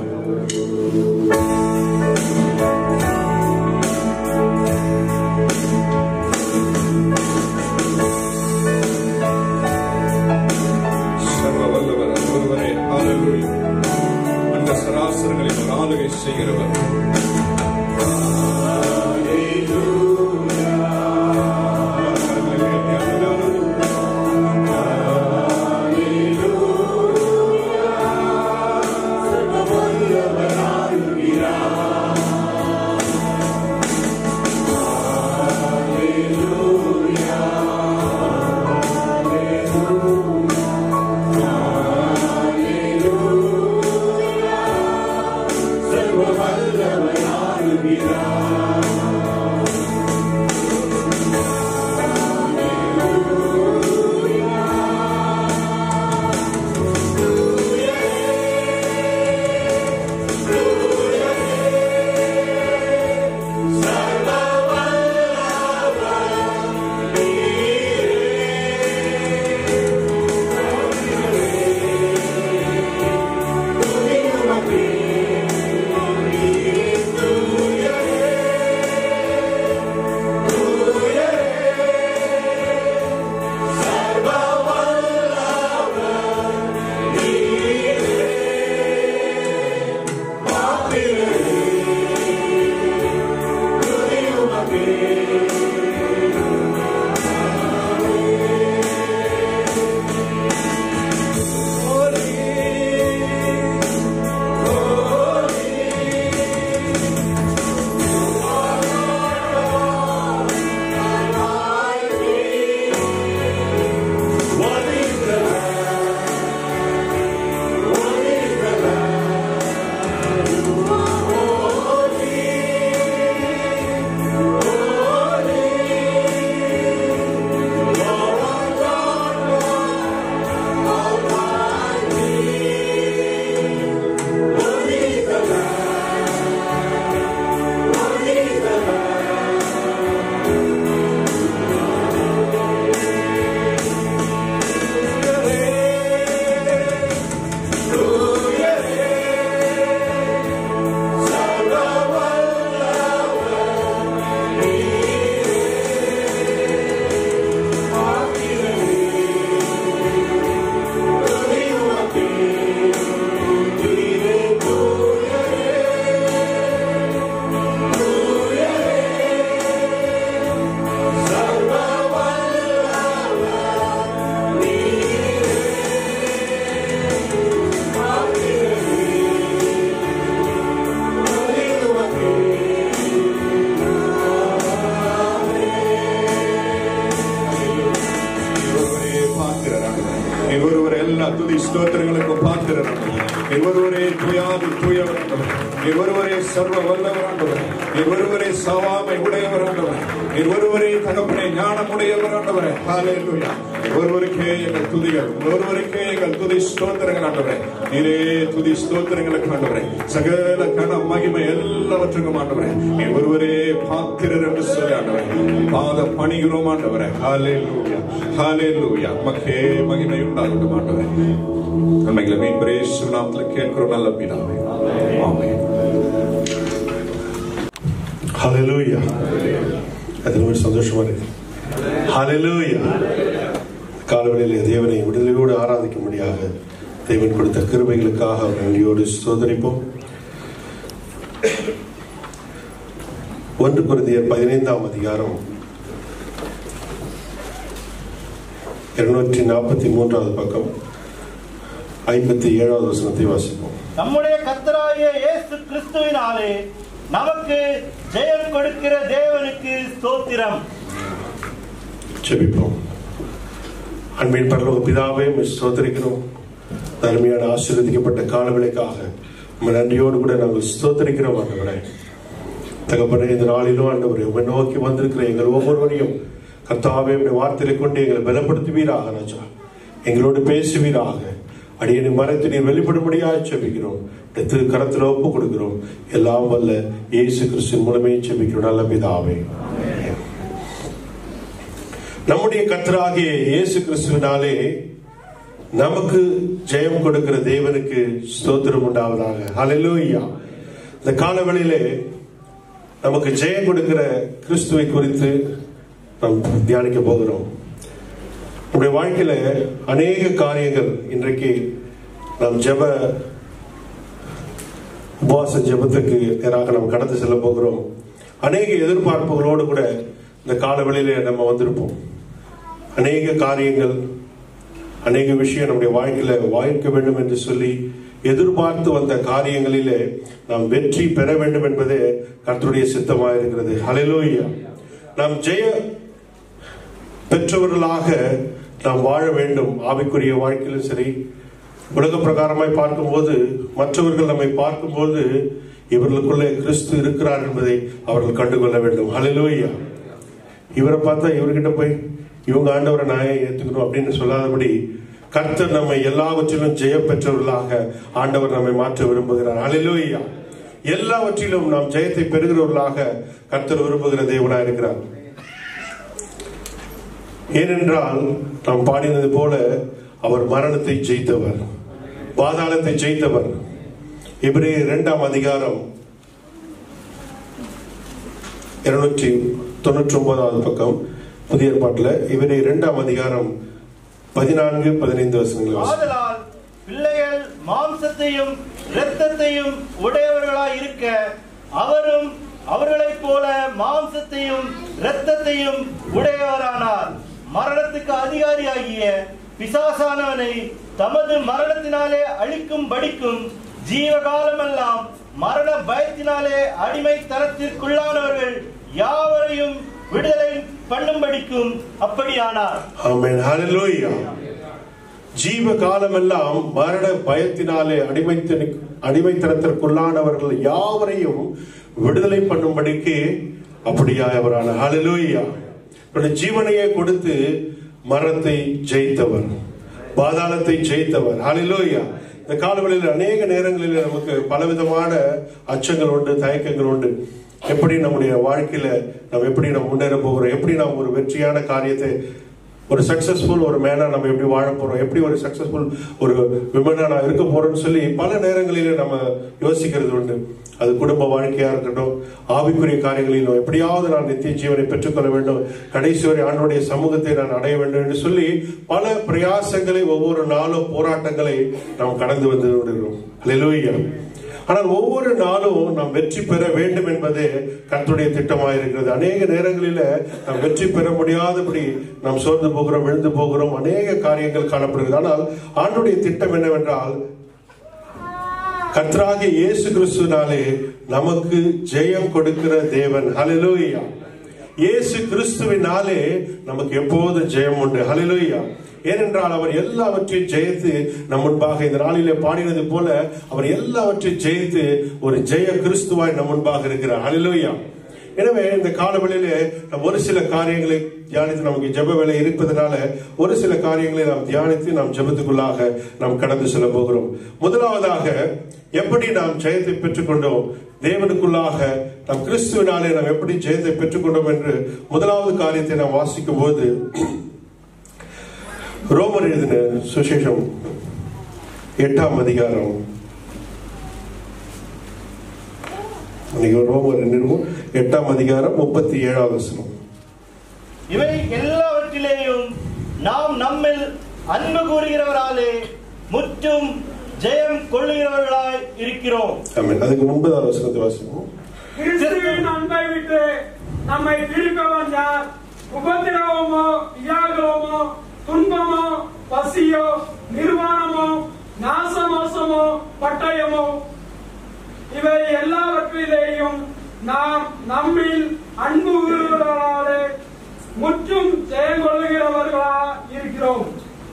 [SPEAKER 2] சர்வ வல்லவர் ஒருவரே ஹalleluya அந்த சராசரங்களில் ஒரு ஆளுகை செய்கிறவர் ஒருவரே பாத்திரராக நீ ஒருவரை எல்லா துதி ஸ்தோத்திரங்களுக்கும் பாத்திரராக நீ ஒருவரே தூயாது தூயவராண்டவர் நீ ஒருவரே சர்வ வல்லவராண்டவர் நீ ஒருவரே சவாமை உடையவராண்டவர் நீ ஒருவரே தகப்பனை ஞானம் உடையவராண்டவர் ஹalleluya நீ ஒருவருக்கே எங்கள் துதிகள் ஒருவருக்கே எங்கள் துதி ஸ்தோத்திரங்கள் ஆண்டவரே நீரே துதி ஸ்தோத்திரங்களுக்கு ஆண்டவரே சகல கன மகிமை எல்லாவற்றுக்கும் ஆண்டவரே நீ ஒருவரே பாத்திரர் என்று சொல்லி ஆண்டவரே பாத பணிகிறோம் ஆண்டவரே ஹalleluya ஹalleluya மக்கே மகிமை உண்டாகட்டும் ஆண்டவரே நன்மைகளை மீன்பரே சுனாமத்தில் கேட்கிறோம் நல்ல பிதாவே ஆமென்
[SPEAKER 1] ஹalleluya அது ரொம்ப சந்தோஷமா இருக்கு ஹalleluya காலவெளியிலே தேவனை விடுதலையோடு ஆராதிக்கும்படியாக தேவன் கொடுத்த கிருபைகளுக்காக அவர் நன்றியோடு சோதரிப்போம் ஒன்று குருதியர் பதினைந்தாம் அதிகாரம் இருநூற்றி நாற்பத்தி மூன்றாவது பக்கம் ஐம்பத்தி ஏழாவது வசனத்தை வாசிப்போம்
[SPEAKER 3] நம்முடைய கர்த்தராகிய இயேசு கிறிஸ்துவினாலே நமக்கு ஜெயம் கொடுக்கிற தேவனுக்கு ஸ்தோத்திரம்
[SPEAKER 1] ஜெபிப்போம் அன்பின் பரலோக பிதாவே உம்மை ஸ்தோத்திரிக்கிறோம் அருமையான ஆசீர்வதிக்கப்பட்ட காலவிலைக்காக உம்மை நன்றியோடு கூட நாங்கள் ஸ்தோத்திரிக்கிறோம் ஆண்டவரே தகப்பனே இந்த நாளிலும் ஆண்டவரே உம்மை நோக்கி வந்திருக்கிற எங்கள் ஒவ்வொருவரையும் கர்த்தாவே உடைய வார்த்தையை கொண்டு எங்களை பலப்படுத்துவீராக ராஜா எங்களோடு பேசுவீராக அடியனை மறைத்து நீர் வெளிப்படும்படியாக செபிக்கிறோம் உடைய திரு கரத்தில் ஒப்பு கொடுக்கிறோம் எல்லாம் வல்ல இயேசு கிறிஸ்துவின் மூலமே செபிக்கிறோம் நல்ல பிதாவே நம்முடைய கர்த்தராகிய இயேசு கிறிஸ்துவினாலே நமக்கு ஜெயம் கொடுக்கிற தேவனுக்கு ஸ்தோத்திரம் உண்டாவதாக ஹalleluya இந்த காலவெளியிலே நமக்கு ஜெயம் கொடுக்கிற கிறிஸ்துவை குறித்து நாம் தியானிக்க போகிறோம் நம்முடைய வாழ்க்கையில அநேக காரியங்கள் இன்றைக்கு நாம் ஜெப உபவாச ஜெபத்துக்கு நேராக நாம் கடந்து செல்ல போகிறோம் அநேக எதிர்பார்ப்புகளோடு கூட இந்த காலவெளியில நம்ம வந்திருப்போம் அநேக காரியங்கள் அநேக விஷயம் நம்முடைய வாழ்க்கையில வாய்க்க வேண்டும் என்று சொல்லி எதிர்பார்த்து வந்த காரியங்களிலே நாம் வெற்றி பெற வேண்டும் என்பதே கர்த்தருடைய சித்தமாக இருக்கிறது ஹalleluya நாம் ஜெய பெற்றவர்களாக நாம் வாழ வேண்டும் ஆவிக்குரிய வாழ்க்கையிலும் சரி உலக பிரகாரமாய் பார்க்கும்போது மற்றவர்கள் நம்மை பார்க்கும்போது இவர்களுக்குள்ளே கிறிஸ்து இருக்கிறார் என்பதை அவர்கள் கண்டுகொள்ள வேண்டும் ஹalleluya இவரை பார்த்தா இவர்கிட்ட போய் இவங்க ஆண்டவரை நான் ஏன் ஏத்துக்கணும் அப்படின்னு சொல்லாதபடி கர்த்தர் நம்மை எல்லாவற்றிலும் ஜெய பெற்றவர்களாக ஆண்டவர் நம்மை மாற்ற விரும்புகிறார் ஹalleluya எல்லாவற்றிலும் நாம் ஜெயத்தை பெறுகிறவர்களாக கர்த்தர் விரும்புகிற தேவனாக இருக்கிறார் ஏனென்றால் நாம் பாடினது போல அவர் மரணத்தை ஜெயித்தவர் பாதாளத்தை ஜெயித்தவர் இவரே இரண்டாம் அதிகாரம் இருநூற்றி தொண்ணூற்றி ஒன்பதாவது பக்கம் புதிய ஏற்பாட்டில் இவரே இரண்டாம் அதிகாரம் பதினான்கு பதினைந்து வசனங்கள் வாசி.
[SPEAKER 3] ஆதலால் பிள்ளைகள் மாம்சத்தையும் இரத்தத்தையும் உடையவர்களாய் இருக்க அவரும் அவர்களைப் போல மாம்சத்தையும் இரத்தத்தையும் உடையவரானார் மரணத்துக்கு அதிகாரியாகிய பிசாசானவனை தமது மரணத்தினாலே அழிக்கும் படிக்கும் ஜீவகாலமெல்லாம் மரண பயத்தினாலே அடிமை தரத்திற்குள்ளானவர்கள் யாவரையும் விடுதலை பண்ணும்படிக்கும் அப்படியானார்
[SPEAKER 1] ஆமென் ஹalleluya ஜீவ காலமெல்லாம் மரண பயத்தினாலே அடிமைத்த அடிமைத்தனத்திற்குள்ளானவர்கள் யாவரையும் விடுதலை பண்ணும்படிக்கு அப்படியாய் அவரான ஹalleluya தன்னுடைய ஜீவனையே கொடுத்து மரணத்தை ஜெயித்தவர் பாதாளத்தை ஜெயித்தவர் ஹalleluya இந்த காலவெளியில் அநேக நேரங்களில் நமக்கு பலவிதமான அச்சங்கள் உண்டு தயக்கங்கள் உண்டு எப்படி நம்முடைய வாழ்க்கையில நம்ம எப்படி நம்ம முன்னேற போகிறோம் எப்படி நாம் ஒரு வெற்றியான காரியத்தை ஒரு சக்சஸ்ஃபுல் ஒரு மேனா நம்ம எப்படி வாழ போறோம் எப்படி ஒரு சக்சஸ்ஃபுல் ஒரு விமனா நான் இருக்க போறோம்னு சொல்லி பல நேரங்களில நம்ம யோசிக்கிறது உண்டு அது குடும்ப வாழ்க்கையா இருக்கட்டும் ஆவிக்குரிய காரியங்களிலும் எப்படியாவது நான் நித்திய ஜீவனை பெற்றுக்கொள்ள வேண்டும் கடைசி வரை ஆண்டோடைய சமூகத்தை நான் அடைய வேண்டும் என்று சொல்லி பல பிரயாசங்களை ஒவ்வொரு நாளும் போராட்டங்களை நாம் கடந்து வந்து விடுகிறோம் அல்லேலூயா ஆனால் ஒவ்வொரு நாளும் நாம் வெற்றி பெற வேண்டும் என்பதே கர்த்தருடைய திட்டமாக இருக்கிறது அநேக நேரங்களில நாம் வெற்றி பெற முடியாதபடி நாம் சோர்ந்து போகிறோம் விழுந்து போகிறோம் அநேக காரியங்கள் காணப்படுகிறது ஆனால் ஆண்டுடைய திட்டம் என்னவென்றால் கர்த்தராகிய இயேசு கிறிஸ்துவினாலே நமக்கு ஜெயம் கொடுக்கிற தேவன் ஹalleluya இயேசு கிறிஸ்துவினாலே நமக்கு எப்போது ஜெயம் உண்டு ஹalleluya ஏனென்றால் அவர் எல்லாவற்றையும் ஜெயித்து நம் முன்பாக இந்த நாளிலே பாடினது போல அவர் எல்லாவற்றையும் ஜெயித்து ஒரு ஜெய கிறிஸ்துவாய் நம் முன்பாக இருக்கிறார் ஹalleluya எனவே இந்த காலவெளியிலே நாம் ஒரு சில காரியங்களை தியானித்து நமக்கு ஜெப வேலை இருப்பதனால ஒரு சில காரியங்களை நாம் தியானித்து நாம் ஜெபத்துக்குள்ளாக நாம் கடந்து செல்ல போகிறோம் முதலாவதாக எப்படி நாம் ஜெயத்தை பெற்றுக்கொண்டோம் தேவனுக்குள்ளாக நாம் கிறிஸ்துவினாலே நாம் எப்படி ஜெயத்தை பெற்றுக்கொண்டோம் என்று முதலாவது காரியத்தை நாம் வாசிக்கும் போது ரோமர் எழுதின சுசேஷம் எட்டாம் அதிகாரம் இன்னைக்கு ரோமர் நிறுவனம் எட்டாம் அதிகாரம் முப்பத்தி ஏழாவது வசனம்
[SPEAKER 3] இவை எல்லாவற்றிலேயும் நாம் நம்மில் அன்பு கூறுகிறவராலே முற்றும் ஜெயம் கொள்ளுகிறவர்களாய் இருக்கிறோம்
[SPEAKER 1] ஆமென் அதுக்கு முன்பதான வசனத்தை வாசிப்போம்
[SPEAKER 4] கிறிஸ்துவின் அன்பை விட்டு நம்மை பிரிப்பவன் யார் உபத்திரவமோ வியாகுலமோ துன்பமோ பசியோ நிர்வாணமோ நாசமோசமோ பட்டயமோ இவை எல்லாவற்றிலேயும் நாம் நம்மில் அன்பு கூறுகிறவர்களாலே முற்றும் ஜெயங்கொள்ளுகிறவர்களா இருக்கிறோம்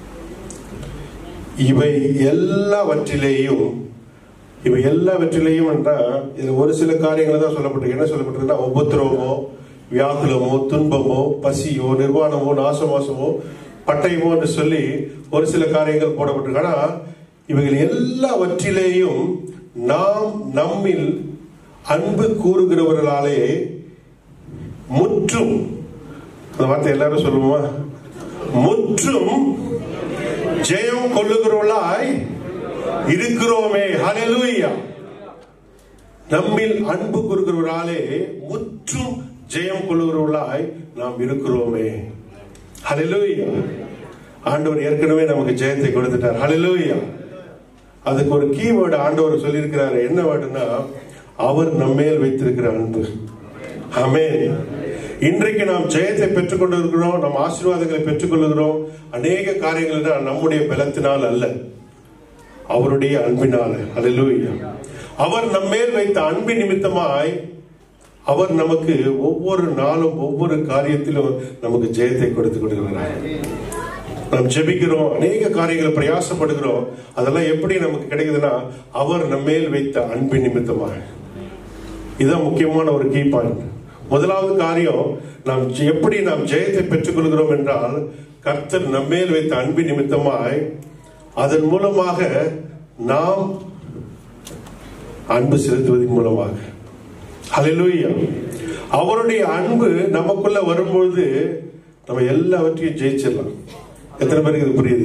[SPEAKER 1] இவை எல்லாவற்றிலேயும் இவை எல்லாவற்றிலேயும் என்றால் இது ஒரு சில காரியங்கள் தான் சொல்லப்பட்டிருக்கு என்ன சொல்லப்பட்டிருக்குன்னா உபத்திரவமோ வியாக்குலமோ துன்பமோ பசியோ நிர்வாணமோ நாசமாசமோ பட்டயமோ என்று சொல்லி ஒரு சில காரியங்கள் போடப்பட்டிருக்கு ஆனா இவைகள் எல்லாவற்றிலேயும் நாம் நம்மில் அன்பு கூறுகிறவர்களாலே முற்றும் அந்த வார்த்தை எல்லாரும் சொல்லுவோமா முற்றும் ஜெயம் கொள்ளுகிறவர்களாய் இருக்கிறோமே ஹalleluya நம்மில் அன்பு கூறுகிறவராலே முற்றும் ஜெயம் கொள்ளுகிறவர்களாய் நாம் இருக்கிறோமே ஹalleluya ஆண்டவர் ஏற்கனவே நமக்கு ஜெயத்தை கொடுத்துட்டார் ஹalleluya அதுக்கு ஒரு கீவேர்டு ஆண்டவர் சொல்லியிருக்கிறாரு என்ன வேர்டுனா அவர் நம்மேல் வைத்திருக்கிற அன்பு ஆமென் இன்றைக்கு நாம் ஜெயத்தை பெற்றுக் கொண்டிருக்கிறோம் நம் ஆசீர்வாதங்களை பெற்றுக் கொள்ளுகிறோம் அநேக காரியங்கள் நம்முடைய பலத்தினால் அல்ல அவருடைய அன்பினால அல்லேலூயா அவர் நம்மேல் வைத்த அன்பின் நிமித்தமாய் அவர் நமக்கு ஒவ்வொரு நாளும் ஒவ்வொரு காரியத்திலும் நமக்கு ஜெயத்தை கொடுத்து கொடுக்கிறார் நாம் ஜெபிக்கிறோம் அநேக காரியங்களை பிரயாசப்படுகிறோம் அதெல்லாம் எப்படி நமக்கு கிடைக்குதுன்னா அவர் நம்மேல் வைத்த அன்பின் நிமித்தமாக இதுதான் முக்கியமான ஒரு கீ பாயிண்ட் முதலாவது காரியம் நாம் ஜெ- எப்படி நாம் ஜெயத்தை பெற்றுக் கொள்கிறோம் என்றால் கர்த்தர் நம்மேல் வைத்த அன்பின் நிமித்தமாய் அதன் மூலமாக நாம் அன்பு செலுத்துவதன் மூலமாக ஹalleluya அவருடைய அன்பு நமக்குள்ள வரும்பொழுது நம்ம எல்லாவற்றையும் ஜெயிச்சிடலாம் எத்தனை பேருக்கு இது புரியுது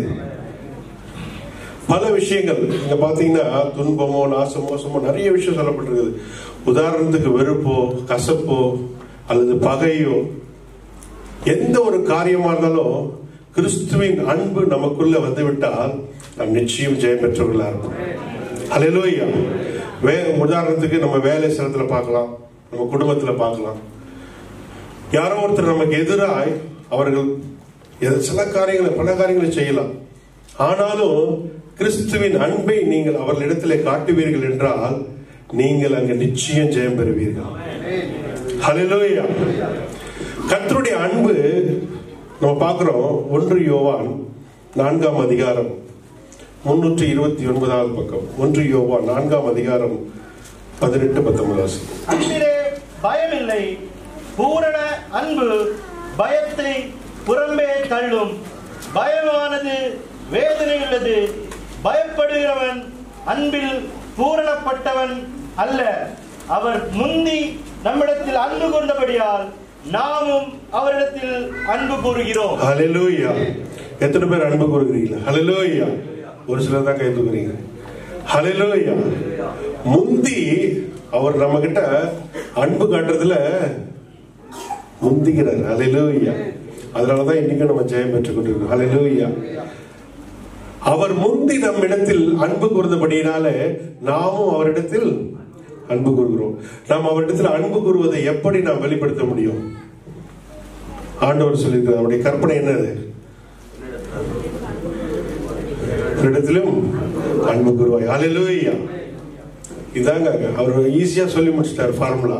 [SPEAKER 1] பல விஷயங்கள் இங்க பாத்தீங்கன்னா துன்பமோ நாசமோ மோசமோ நிறைய விஷயம் சொல்லப்பட்டிருக்குது உதாரணத்துக்கு வெறுப்போ கசப்போ அல்லது பகையோ எந்த ஒரு காரியமா இருந்தாலும் கிறிஸ்துவின் அன்பு நமக்குள்ள வந்துவிட்டால் நாம் நிச்சயம் ஜெயம் பெற்றவர்களா இருப்போம் ஹalleluya வே உதாரணத்துக்கு நம்ம வேலை ஸ்தலத்துல பார்க்கலாம் நம்ம குடும்பத்துல பார்க்கலாம் யாரோ ஒருத்தர் நமக்கு எதிராய் அவர்கள் எது- சில காரியங்களை பல காரியங்களை செய்யலாம் ஆனாலும் கிறிஸ்துவின் அன்பை நீங்கள் அவர்களிடத்திலே காட்டுவீர்கள் என்றால் நீங்கள் அங்கு நிச்சயம் ஜெயம் பெறுவீர்கள் ஹalleluya கர்த்தருடைய அன்பு நம்ம பார்க்கிறோம் ஒன்று யோவான் நான்காம் அதிகாரம் முன்னூற்றி இருபத்தி ஒன்பதாவது பக்கம் ஒன்று யோவான் நான்காம் அதிகாரம் பதினெட்டு பத்தொன்பது
[SPEAKER 3] அன்பிலே பயமில்லை பூரண அன்பு பயத்தை புறம்பே தள்ளும் பயமானது வேதனை உள்ளது பயப்படுகிறவன் அன்பில் பூரணப்பட்டவன் அல்ல அவர் முந்தி நம்மிடத்தில் அன்பு கொண்டபடியால் நாமும் அவரிடத்தில் அன்பு கூறுகிறோம்
[SPEAKER 1] ஹalleluya எத்தனை பேர் அன்பு கூறுகிறீங்களா ஹalleluya ஒரு சிலர் தான் கை தூக்குறீங்க ஹalleluya முந்தி அவர் நம்ம கிட்ட அன்பு காட்டுறதுல முந்திக்கிறார் ஹalleluya அதனாலதான் இன்னைக்கு நம்ம ஜெயம் பெற்றுக் கொண்டிருக்கோம் ஹalleluya அவர் முந்தி நம்மிடத்தில் அன்பு கூர்ந்தபடியினாலே நாமும் அவரிடத்தில் அன்பு கூறுகிறோம் நாம் அவரிடத்தில் அன்பு கூறுவதை எப்படி நாம் வெளிப்படுத்த முடியும் ஆண்டவர் சொல்லியிருக்கிறார் அவருடைய கற்பனை என்னது இடத்திலும் அன்பு கூறுவாய் ஹalleluya இதாங்க அவர் ஈஸியா சொல்லி முடிச்சிட்டார் ஃபார்முலா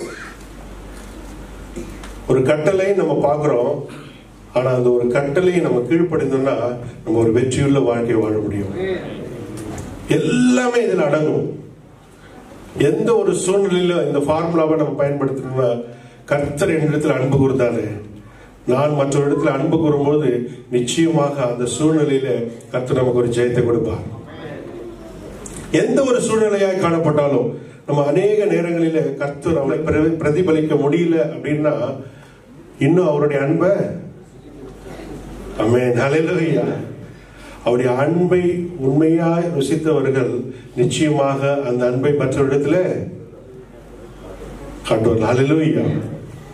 [SPEAKER 1] ஒரு கட்டளை நம்ம பார்க்கிறோம் ஆனா அந்த ஒரு கட்டளையை நம்ம கீழ்ப்படிந்தோம்னா நம்ம ஒரு வெற்றியுள்ள வாழ்க்கையை வாழ முடியும் எல்லாமே இதுல அடங்கும் எந்த ஒரு சூழ்நிலையில இந்த ஃபார்முலாவை நம்ம பயன்படுத்தணும்னா கர்த்தர் என்னிடத்தில் அன்பு கூர்ந்தாரு நான் மற்றொரு இடத்துல அன்பு கூறும்போது நிச்சயமாக அந்த சூழ்நிலையில கர்த்தர் நமக்கு ஒரு ஜெயத்தை கொடுப்பார் எந்த ஒரு சூழ்நிலையாய் காணப்பட்டாலும் நம்ம அநேக நேரங்களில கர்த்தர் அவரை பிர- பிரதிபலிக்க முடியல அப்படின்னா இன்னும் அவருடைய அன்பை அமேன் ஹalleluya அவருடைய அன்பை உண்மையாய் ருசித்தவர்கள் நிச்சயமாக அந்த அன்பை மற்றவரிடத்துல காட்டுவார்கள் ஹalleluya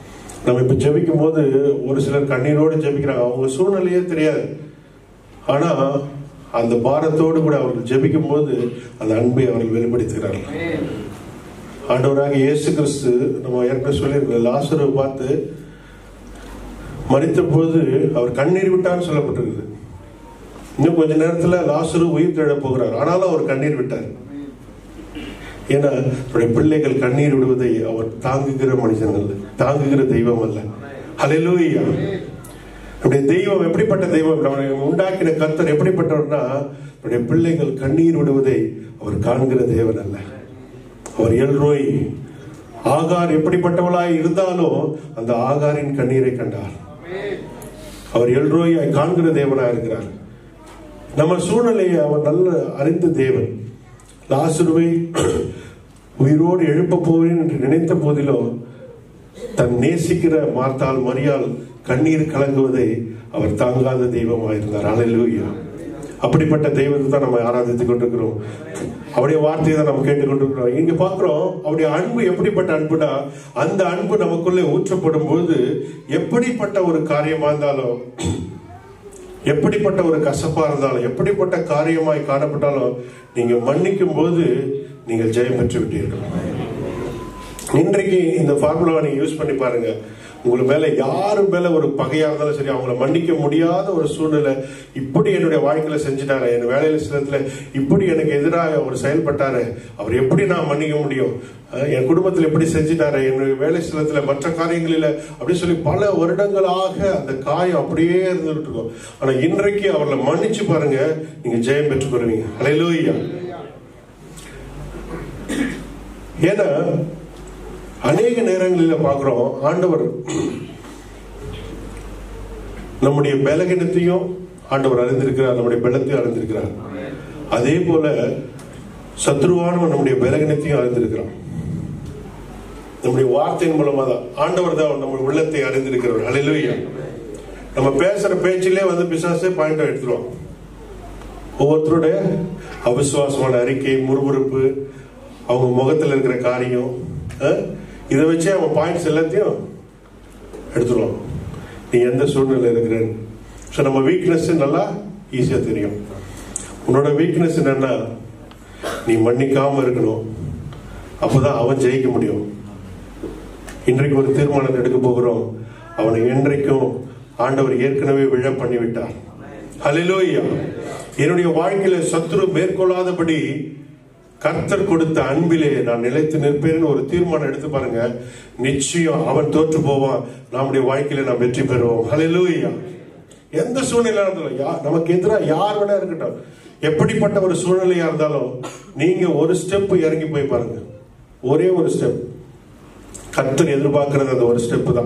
[SPEAKER 1] நம்ம இப்ப ஜெபிக்கும் போது ஒரு சிலர் கண்ணீரோடு ஜெபிக்கிறாங்க அவங்க சூழ்நிலையே தெரியாது ஆனா அந்த பாரத்தோடு கூட அவர்கள் ஜெபிக்கும் போது அந்த அன்பை அவர்கள் வெளிப்படுத்துகிறார்கள் ஆண்டவராக இயேசு கிறிஸ்து நம்ம ஏற்கனவே சொல்லியிருக்கோம் லாசரை பார்த்து மறித்த போது அவர் கண்ணீர் விட்டான்னு சொல்லப்பட்டிருக்குது இன்னும் கொஞ்ச நேரத்துல லாசரு உயிர் தேட போகிறார் ஆனாலும் அவர் கண்ணீர் விட்டார் ஏன்னா அவருடைய பிள்ளைகள் கண்ணீர் விடுவதை அவர் தாங்குகிற மனுஷன் அல்ல தாங்குகிற தெய்வம் அல்ல ஹalleluya நம்முடைய தெய்வம் எப்படிப்பட்ட தெய்வம் நம்மளை உண்டாக்கின கர்த்தர் எப்படிப்பட்டவர்னா நம்முடைய பிள்ளைகள் கண்ணீர் விடுவதை அவர் காண்கிற தேவன் அல்ல அவர் எல்ரோய் ஆகார் எப்படிப்பட்டவளாய் இருந்தாலும் அந்த ஆகாரின் கண்ணீரை கண்டார் அவர் எல்ரோயாய் காண்கிற தேவனா இருக்கிறார் நம்ம சூழ்நிலையை அவர் நல்ல அறிந்த தேவன் லாசுருவை உயிரோடு எழுப்ப போவேன் என்று நினைத்த போதிலும் தன் நேசிக்கிற மார்த்தால் மரியால் கண்ணீர் கலங்குவதை அவர் தாங்காத தெய்வமாயிருந்தார் அலையிலூயா அப்படிப்பட்ட தெய்வத்தை தான் நம்ம ஆராதித்துக் கொண்டிருக்கிறோம் அவருடைய வார்த்தையை தான் நம்ம கேட்டுக்கொண்டிருக்கிறோம் இங்க பார்க்கிறோம் அவருடைய அன்பு எப்படிப்பட்ட அன்புனா அந்த அன்பு நமக்குள்ளே ஊற்றப்படும் போது எப்படிப்பட்ட ஒரு காரியமா இருந்தாலும் எப்படிப்பட்ட ஒரு கசப்பா இருந்தாலும் எப்படிப்பட்ட காரியமாய் காணப்பட்டாலும் நீங்க மன்னிக்கும் போது நீங்கள் ஜெயம் பெற்று விட்டீர்கள் இன்றைக்கு இந்த ஃபார்முலாவை நீங்க யூஸ் பண்ணி பாருங்க உங்களுக்கு மேல யாரு மேல ஒரு பகையா இருந்தாலும் சரி அவங்கள மன்னிக்க முடியாத ஒரு சூழ்நிலை இப்படி என்னுடைய வாழ்க்கையில செஞ்சுட்டாரு என் வேலையில சிலத்துல இப்படி எனக்கு எதிராக அவர் செயல்பட்டாரு அவர் எப்படி நான் மன்னிக்க முடியும் அஹ் என் குடும்பத்தில் எப்படி செஞ்சுட்டாரு என்னுடைய வேலை சிலத்துல மற்ற காரியங்களில அப்படி சொல்லி பல வருடங்களாக அந்த காயம் அப்படியே இருந்துட்டு இருக்கும் ஆனா இன்றைக்கு அவர்களை மன்னிச்சு பாருங்க நீங்க ஜெயம் பெற்றுக் கொள்வீங்க அலையிலூயா ஏன்னா அநேக நேரங்களில் பார்க்கிறோம் ஆண்டவர் நம்முடைய பலகீனத்தையும் ஆண்டவர் அறிந்திருக்கிறார் நம்முடைய பலத்தையும் அறிந்திருக்கிறார் அதே போல சத்ருவானவன் நம்முடைய பலகீனத்தையும் அறிந்திருக்கிறான் நம்முடைய வார்த்தையின் மூலமா தான் ஆண்டவர் தான் நம்ம உள்ளத்தை அறிந்திருக்கிறவர் அலையிலுயா நம்ம பேசுற பேச்சிலே வந்து பிசாசே பாயிண்ட் எடுத்துருவோம் ஒவ்வொருத்தருடைய அவிசுவாசமான அறிக்கை முறுமுறுப்பு அவங்க முகத்தில் இருக்கிற காரியம் அஹ், இதை வச்சே அவன் பாயிண்ட்ஸ் எல்லாத்தையும் எடுத்துருவான் நீ எந்த சூழ்நிலை இருக்கிறேன்னு ஸோ நம்ம வீக்னஸ் நல்லா ஈஸியாக தெரியும் உன்னோட வீக்னஸ் என்னன்னா நீ மன்னிக்காம இருக்கணும் அப்பதான் அவன் ஜெயிக்க முடியும் இன்றைக்கு ஒரு தீர்மானத்தை எடுக்க போகிறோம் அவனை என்றைக்கும் ஆண்டவர் ஏற்கனவே விழ பண்ணி விட்டார் ஹalleluya என்னுடைய வாழ்க்கையில சத்துரு மேற்கொள்ளாதபடி கர்த்தர் கொடுத்த அன்பிலே நான் நிலைத்து நிற்பேன்னு ஒரு தீர்மானம் எடுத்து பாருங்க நிச்சயம் அவன் தோற்று போவான் நம்முடைய வாழ்க்கையில நாம் வெற்றி பெறுவோம் ஹalleluya எந்த சூழ்நிலை இருந்தாலும் யா- நமக்கு எதிராக யார் வேணா இருக்கட்டும் எப்படிப்பட்ட ஒரு சூழ்நிலையா இருந்தாலும் நீங்க ஒரு ஸ்டெப் இறங்கி போய் பாருங்க ஒரே ஒரு ஸ்டெப் கர்த்தர் எதிர்பார்க்கிறது அந்த ஒரு ஸ்டெப் தான்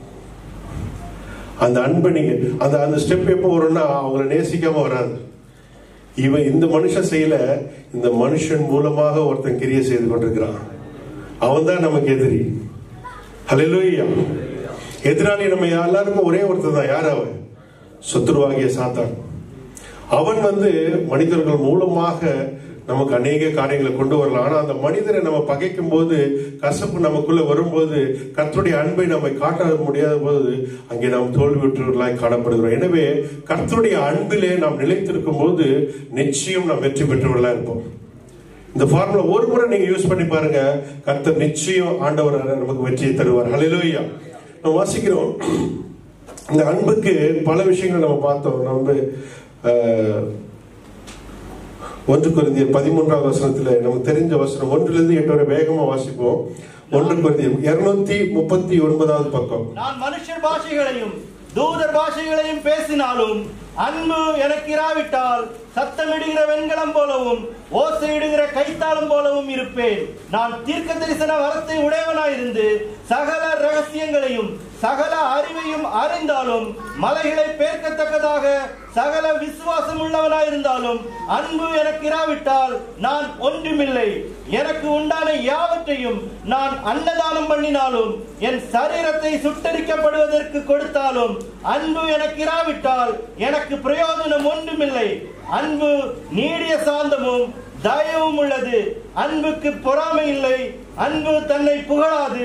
[SPEAKER 1] அந்த அன்பை நீங்க அந்த அந்த ஸ்டெப் எப்போ வரும்னா அவங்கள நேசிக்காம வராது இவன் இந்த மனுஷன் செய்யல இந்த மனுஷன் மூலமாக ஒருத்தன் கிரியை செய்து கொண்டிருக்கிறான் அவன் தான் நமக்கு எதிரி ஹalleluya எதிராளி நம்ம எல்லாருக்கும் ஒரே ஒருத்தன் தான் யார் அவன் சத்துருவாகிய சாத்தான் அவன் வந்து மனிதர்கள் மூலமாக நமக்கு அநேக காரியங்களை கொண்டு வரலாம் ஆனா அந்த மனிதரை நம்ம பகைக்கும் போது கசப்பு நமக்குள்ள வரும்போது கர்த்தருடைய அன்பை நம்மை காட்ட முடியாத போது அங்கே நாம் தோல்வியுற்றவர்களாய் காணப்படுகிறோம் எனவே கர்த்தருடைய அன்பிலே நாம் நிலைத்திருக்கும் போது நிச்சயம் நாம் வெற்றி பெற்றவர்களா இருப்போம் இந்த ஃபார்முலா ஒரு முறை நீங்க யூஸ் பண்ணி பாருங்க கர்த்தர் நிச்சயம் ஆண்டவர் நமக்கு வெற்றியை தருவார் ஹalleluya நம்ம வாசிக்கிறோம் இந்த அன்புக்கு பல விஷயங்கள் நம்ம பார்த்தோம் நம்ம வந்து, அஹ், ஒன்று குருந்தியர் பதிமூன்றாவது வசனத்துல நமக்கு தெரிஞ்ச வசனம் ஒன்றிலிருந்து எட்டு வரை வேகமா வாசிப்போம் ஒன்று குருந்தியர் இருநூத்தி முப்பத்தி ஒன்பதாவது பக்கம்
[SPEAKER 3] நான் மனுஷர் பாஷைகளையும் தூதர் பாஷைகளையும் பேசினாலும் அன்பு எனக்கு இராவிட்டால் சத்தமிடுகிற வெண்கலம் போலவும் ஓசையிடுகிற கைத்தாளம் போலவும் இருப்பேன் நான் தீர்க்க தரிசன வரத்தை உடையவனாயிருந்து சகல ரகசியங்களையும் சகல அறிவையும் அறிந்தாலும் மலைகளை பேர்க்கத்தக்கதாக சகல விசுவாசம் உள்ளவனாயிருந்தாலும் அன்பு எனக்கு இராவிட்டால் நான் ஒன்றுமில்லை எனக்கு உண்டான யாவற்றையும் நான் அன்னதானம் பண்ணினாலும் என் சரீரத்தை சுட்டரிக்கப்படுவதற்கு கொடுத்தாலும் அன்பு எனக்கு இராவிட்டால் எனக்கு பிரயோஜனம் ஒன்றுமில்லை அன்பு நீடிய சாந்தமும் தயவும் உள்ளது அன்புக்கு பொறாமை இல்லை அன்பு தன்னை புகழாது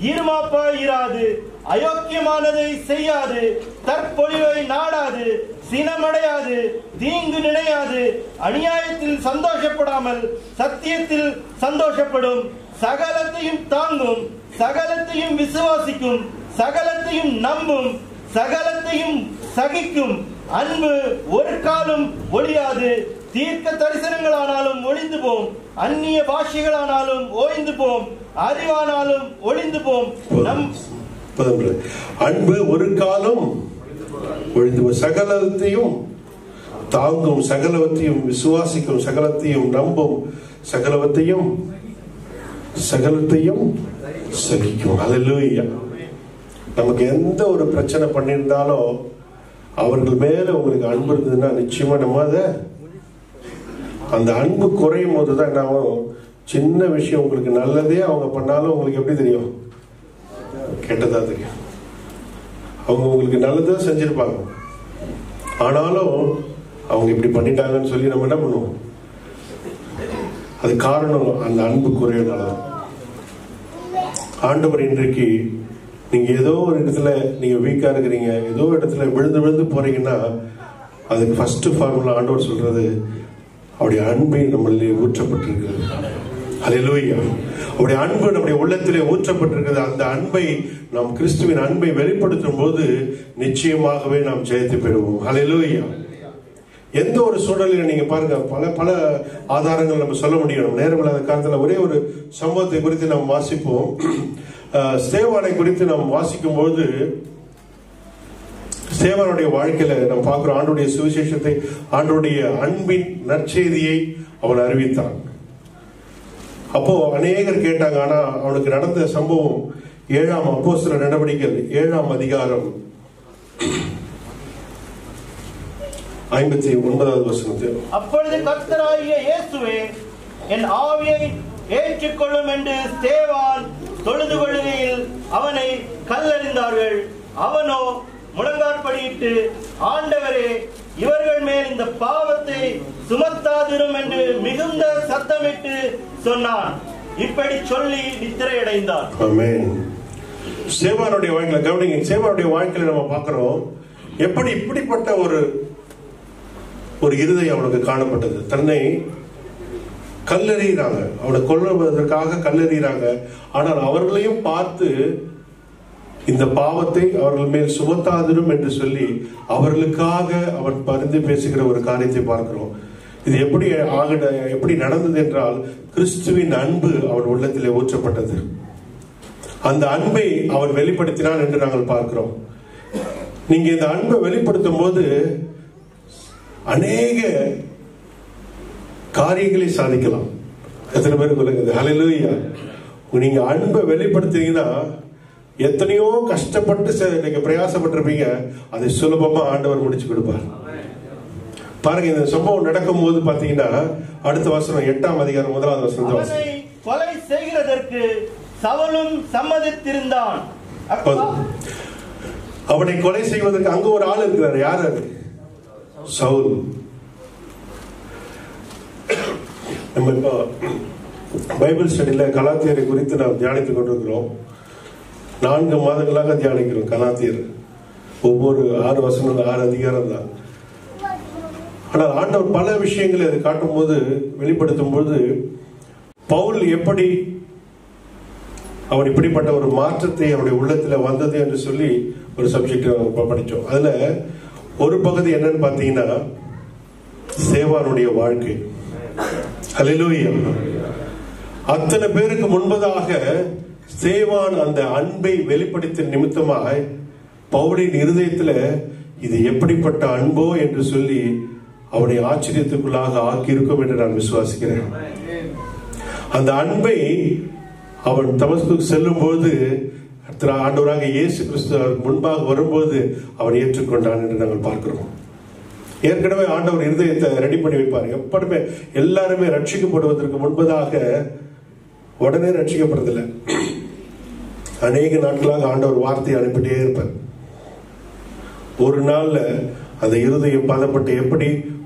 [SPEAKER 3] ஈர்மாப்பாய் இராது அயோக்கியமானதை செய்யாது தற்பொழிவை நாடாது சினமடையாது தீங்கு நினையாது அநியாயத்தில் சந்தோஷப்படாமல் சத்தியத்தில் சந்தோஷப்படும் சகலத்தையும் தாங்கும் சகலத்தையும் விசுவாசிக்கும் சகலத்தையும் நம்பும் சகலத்தையும் சகிக்கும் அன்பு ஒரு காலம் ஒழியாது தீர்க்க தரிசனங்களானாலும் ஒளிந்து போம் அந்நிய பாஷைகளானாலும் ஓய்ந்து போம் அறிவானாலும் ஒளிந்து போம் நம்
[SPEAKER 1] பதினொன்று. அன்பு ஒரு காலம் ஒழிந்து போய் சகலத்தையும் தாங்கும் சகலவத்தையும் விசுவாசிக்கும் சகலத்தையும் நம்பும் சகலவத்தையும் சகலத்தையும் சகிக்கும் அல்லேலூயா நமக்கு எந்த ஒரு பிரச்சனை பண்ணியிருந்தாலும் அவர்கள் மேல உங்களுக்கு அன்பு இருந்ததுன்னா நிச்சயமா நம்ம அதை அந்த அன்பு குறையும் போது தான் என்ன ஆகும் சின்ன விஷயம் உங்களுக்கு நல்லதே அவங்க பண்ணாலும் உங்களுக்கு எப்படி தெரியும் கெட்டதா தெரியும் அவங்க உங்களுக்கு நல்லதா செஞ்சிருப்பாங்க ஆனாலும் அவங்க இப்படி பண்ணிட்டாங்கன்னு சொல்லி நம்ம என்ன பண்ணுவோம் அது காரணம் அந்த அன்பு குறையனால ஆண்டவர் இன்றைக்கு நீங்க ஏதோ ஒரு இடத்துல நீங்க வீக்கா இருக்கிறீங்க ஏதோ ஒரு இடத்துல விழுந்து விழுந்து போறீங்கன்னா அதுக்கு ஃபர்ஸ்ட் ஃபார்முலா ஆண்டவர் சொல்றது அவருடைய அன்பை நம்மளே ஊற்றப்பட்டிருக்கிறது ஹalleluya அவருடைய அன்பு நம்முடைய உள்ளத்திலே ஊற்றப்பட்டிருக்கிறது அந்த அன்பை நாம் கிறிஸ்துவின் அன்பை வெளிப்படுத்தும் போது நிச்சயமாகவே நாம் ஜெயத்தை பெறுவோம் ஹalleluya எந்த ஒரு சூழலில் நீங்க பாருங்க பல பல ஆதாரங்கள் நம்ம சொல்ல முடியும் நம்ம நேரம் இல்லாத காலத்துல ஒரே ஒரு சம்பவத்தை குறித்து நாம் வாசிப்போம் அஹ், ஸ்தேவானை குறித்து நாம் வாசிக்கும் போது சேவனுடைய வாழ்க்கையில நம்ம பார்க்கிறோம் ஆண்டுடைய சுவிசேஷத்தை ஆண்டுடைய அன்பின் நற்செய்தியை அவன் அறிவித்தான் அப்போ அநேகர் கேட்டாங்க ஆனா அவனுக்கு நடந்த சம்பவம் ஏழாம் அப்போஸ்தல நடவடிக்கைகள் ஏழாம் அதிகாரம் ஐம்பத்தி ஒன்பதாவது வசனத்தில்
[SPEAKER 3] அப்பொழுது கர்த்தராகிய இயேசுவே என் ஆவியை ஏற்றுக்கொள்ளும் என்று ஸ்தேவான் தொழுது கொள்ளுகையில் அவனை கல்லறிந்தார்கள் அவனோ முழங்காற்படியிட்டு ஆண்டவரே இவர்கள் மேல் இந்த பாவத்தை சுமத்தாதிரும் என்று மிகுந்த சத்தமிட்டு சொன்னான் இப்படி சொல்லி நித்திரையடைந்தான்
[SPEAKER 1] ஆமென் சேவானுடைய வாழ்க்கையில கவனிங்க சேவானுடைய வாழ்க்கையில நம்ம பார்க்கிறோம் எப்படி இப்படிப்பட்ட ஒரு ஒரு இருதயம் அவனுக்கு காணப்பட்டது தன்னை கல்லெறிகிறாங்க அவனை கொல்லுவதற்காக கல்லெறிகிறாங்க ஆனால் அவர்களையும் பார்த்து இந்த பாவத்தை அவர்கள் மேல் சுமத்தாதிரும் என்று சொல்லி அவர்களுக்காக அவன் பரிந்து பேசுகிற ஒரு காரியத்தை பார்க்கிறோம் இது எப்படி ஆகிட எப்படி நடந்தது என்றால் கிறிஸ்துவின் அன்பு அவன் உள்ளத்திலே ஊற்றப்பட்டது அந்த அன்பை அவன் வெளிப்படுத்தினான் என்று நாங்கள் பார்க்கிறோம் நீங்க இந்த அன்பை வெளிப்படுத்தும் போது அநேக காரியங்களை சாதிக்கலாம் எத்தனை பேர் சொல்லுங்க ஹalleluya நீங்க அன்பை வெளிப்படுத்துறீங்கன்னா எத்தனையோ கஷ்டப்பட்டு செ- நீங்க பிரயாசப்பட்டிருப்பீங்க அதை சுலபமா ஆண்டவர் முடிச்சு கொடுப்பார் பாருங்க இந்த சம்பவம் நடக்கும்போது பாத்தீங்கன்னா அடுத்த வசனம் எட்டாம் அதிகாரம் முதலாவது வசனம்
[SPEAKER 3] அவனை கொலை செய்கிறதற்கு சவுலும் சம்மதித்திருந்தான் அப்பா
[SPEAKER 1] அவனை கொலை செய்வதற்கு அங்க ஒரு ஆள் இருக்கிறார் யார் அது சவுல் நம்ம இப்போ பைபிள் ஸ்டடியில கலாத்தியரை குறித்து நாம் தியானித்துக் கொண்டிருக்கிறோம் நான்கு மாதங்களாக தியானிக்கிறோம் கலாத்தியர் ஒவ்வொரு ஆறு வசனம் ஆறு அதிகாரம் தான் ஆனால் ஆண்டவர் பல விஷயங்களை அதை காட்டும் போது வெளிப்படுத்தும் போது பவுல் எப்படி அவன் இப்படிப்பட்ட ஒரு மாற்றத்தை அவனுடைய உள்ளத்துல வந்தது என்று சொல்லி ஒரு சப்ஜெக்ட் படிச்சோம் அதுல ஒரு பகுதி என்னன்னு பாத்தீங்கன்னா சேவானுடைய வாழ்க்கை ஹalleluya அத்தனை பேருக்கு முன்பதாக சேவான் அந்த அன்பை வெளிப்படுத்த நிமித்தமாய் பவுலின் இருதயத்துல இது எப்படிப்பட்ட அன்போ என்று சொல்லி அவனை ஆச்சரியத்துக்குள்ளாக ஆக்கியிருக்கும் என்று நான் விசுவாசிக்கிறேன் அந்த அன்பை அவன் தமஸ்குக்கு செல்லும் போது ஆண்டவராக இயேசு கிறிஸ்து அவருக்கு முன்பாக வரும்போது அவன் ஏற்றுக்கொண்டான் என்று நாங்கள் பார்க்கிறோம் ஏற்கனவே ஆண்டவர் இருதயத்தை ரெடி பண்ணி வைப்பார் எப்பவுமே எல்லாருமே ரட்சிக்கப்படுவதற்கு முன்பதாக உடனே ரட்சிக்கப்படுறதில்லை அநேக நாட்களாக ஆண்டவர் வார்த்தையை அனுப்பிட்டே இருப்பார் ஒரு நாள்ல அந்த இருதயம் பதப்பட்டு எப்படி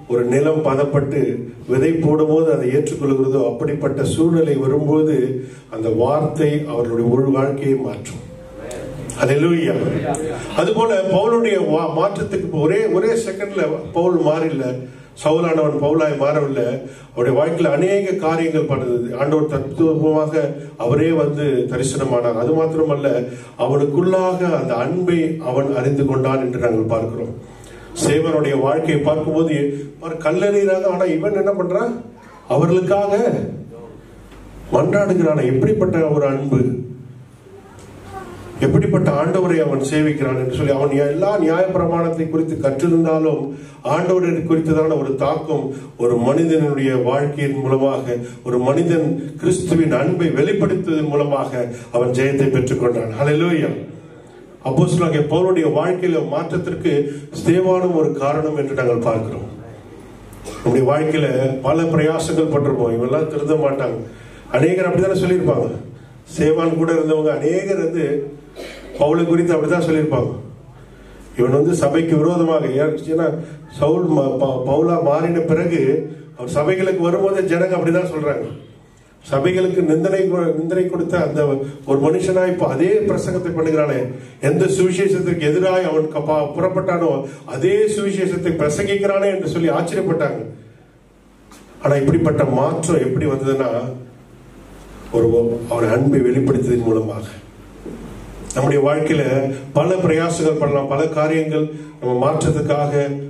[SPEAKER 1] ஒரு நிலம் பதப்பட்டு விதை போடும்போது அதை ஏற்றுக்கொள்கிறதோ அப்படிப்பட்ட சூழ்நிலை வரும்போது அந்த வார்த்தை அவர்களுடைய முழு வாழ்க்கையை மாற்றும் ஹalleluya அதுபோல பவுலுடைய வா- மாற்றத்துக்கு ஒரே ஒரே செகண்ட்ல பவுல் மாறில்ல சவுலானவன் பவுலாய் மாறவில்லை அவருடைய வாழ்க்கையில் அநேக காரியங்கள் பண்ணது ஆண்டவர் தத்துவமாக அவரே வந்து தரிசனமானார் அது மாத்திரமல்ல அவனுக்குள்ளாக அந்த அன்பை அவன் அறிந்து கொண்டான் என்று நாங்கள் பார்க்கிறோம் சேவனுடைய வாழ்க்கையை பார்க்கும்போது அவர் கல்லறிகிறாங்க ஆனா இவன் என்ன பண்றான் அவர்களுக்காக மன்றாடுகிறான் எப்படிப்பட்ட ஒரு அன்பு எப்படிப்பட்ட ஆண்டவரை அவன் சேவிக்கிறான் என்று சொல்லி அவன் எல்லா நியாயப்பிரமாணத்தை குறித்து கற்றிருந்தாலும் ஆண்டவரை குறித்ததான ஒரு தாக்கம் ஒரு மனிதனுடைய வாழ்க்கையின் மூலமாக ஒரு மனிதன் கிறிஸ்துவின் அன்பை வெளிப்படுத்துவதன் மூலமாக அவன் ஜெயத்தை பெற்றுக்கொண்டான் ஹalleluya அப்போஸ்தலனாகிய பவுலுடைய வாழ்க்கையில மாற்றத்திற்கு ஸ்தேவானும் ஒரு காரணம் என்று நாங்கள் பார்க்கிறோம் நம்முடைய வாழ்க்கையில பல பிரயாசங்கள் பட்டிருப்போம் இவெல்லாம் திருந்த மாட்டாங்க அநேகர் அப்படித்தானே சொல்லியிருப்பாங்க சேவான் கூட இருந்தவங்க அநேகர் வந்து பவுலை குறித்து அப்படித்தான் சொல்லியிருப்பாங்க இவன் வந்து சபைக்கு விரோதமாக ஏன் ஏன்னா சவுல் ம- ப- பவுலா மாறின பிறகு அவர் சபைகளுக்கு வரும்போது ஜனங்க அப்படிதான் சொல்றாங்க சபைகளுக்கு நிந்தனை கொ- நிந்தனை கொடுத்த அந்த ஒரு மனுஷனா இப்போ அதே பிரசங்கத்தை பண்ணுகிறானே எந்த சுவிசேஷத்திற்கு எதிராக அவன் கப்பா- புறப்பட்டானோ அதே சுவிசேஷத்தை பிரசங்கிக்கிறானே என்று சொல்லி ஆச்சரியப்பட்டாங்க ஆனா இப்படிப்பட்ட மாற்றம் எப்படி வந்ததுன்னா ஒரு அவன் அன்பை வெளிப்படுத்தியதன் மூலமாக நம்முடைய வாழ்க்கையில பல பிரயாசங்கள் பண்ணலாம் பல காரியங்கள் நம்ம மாற்றத்துக்காக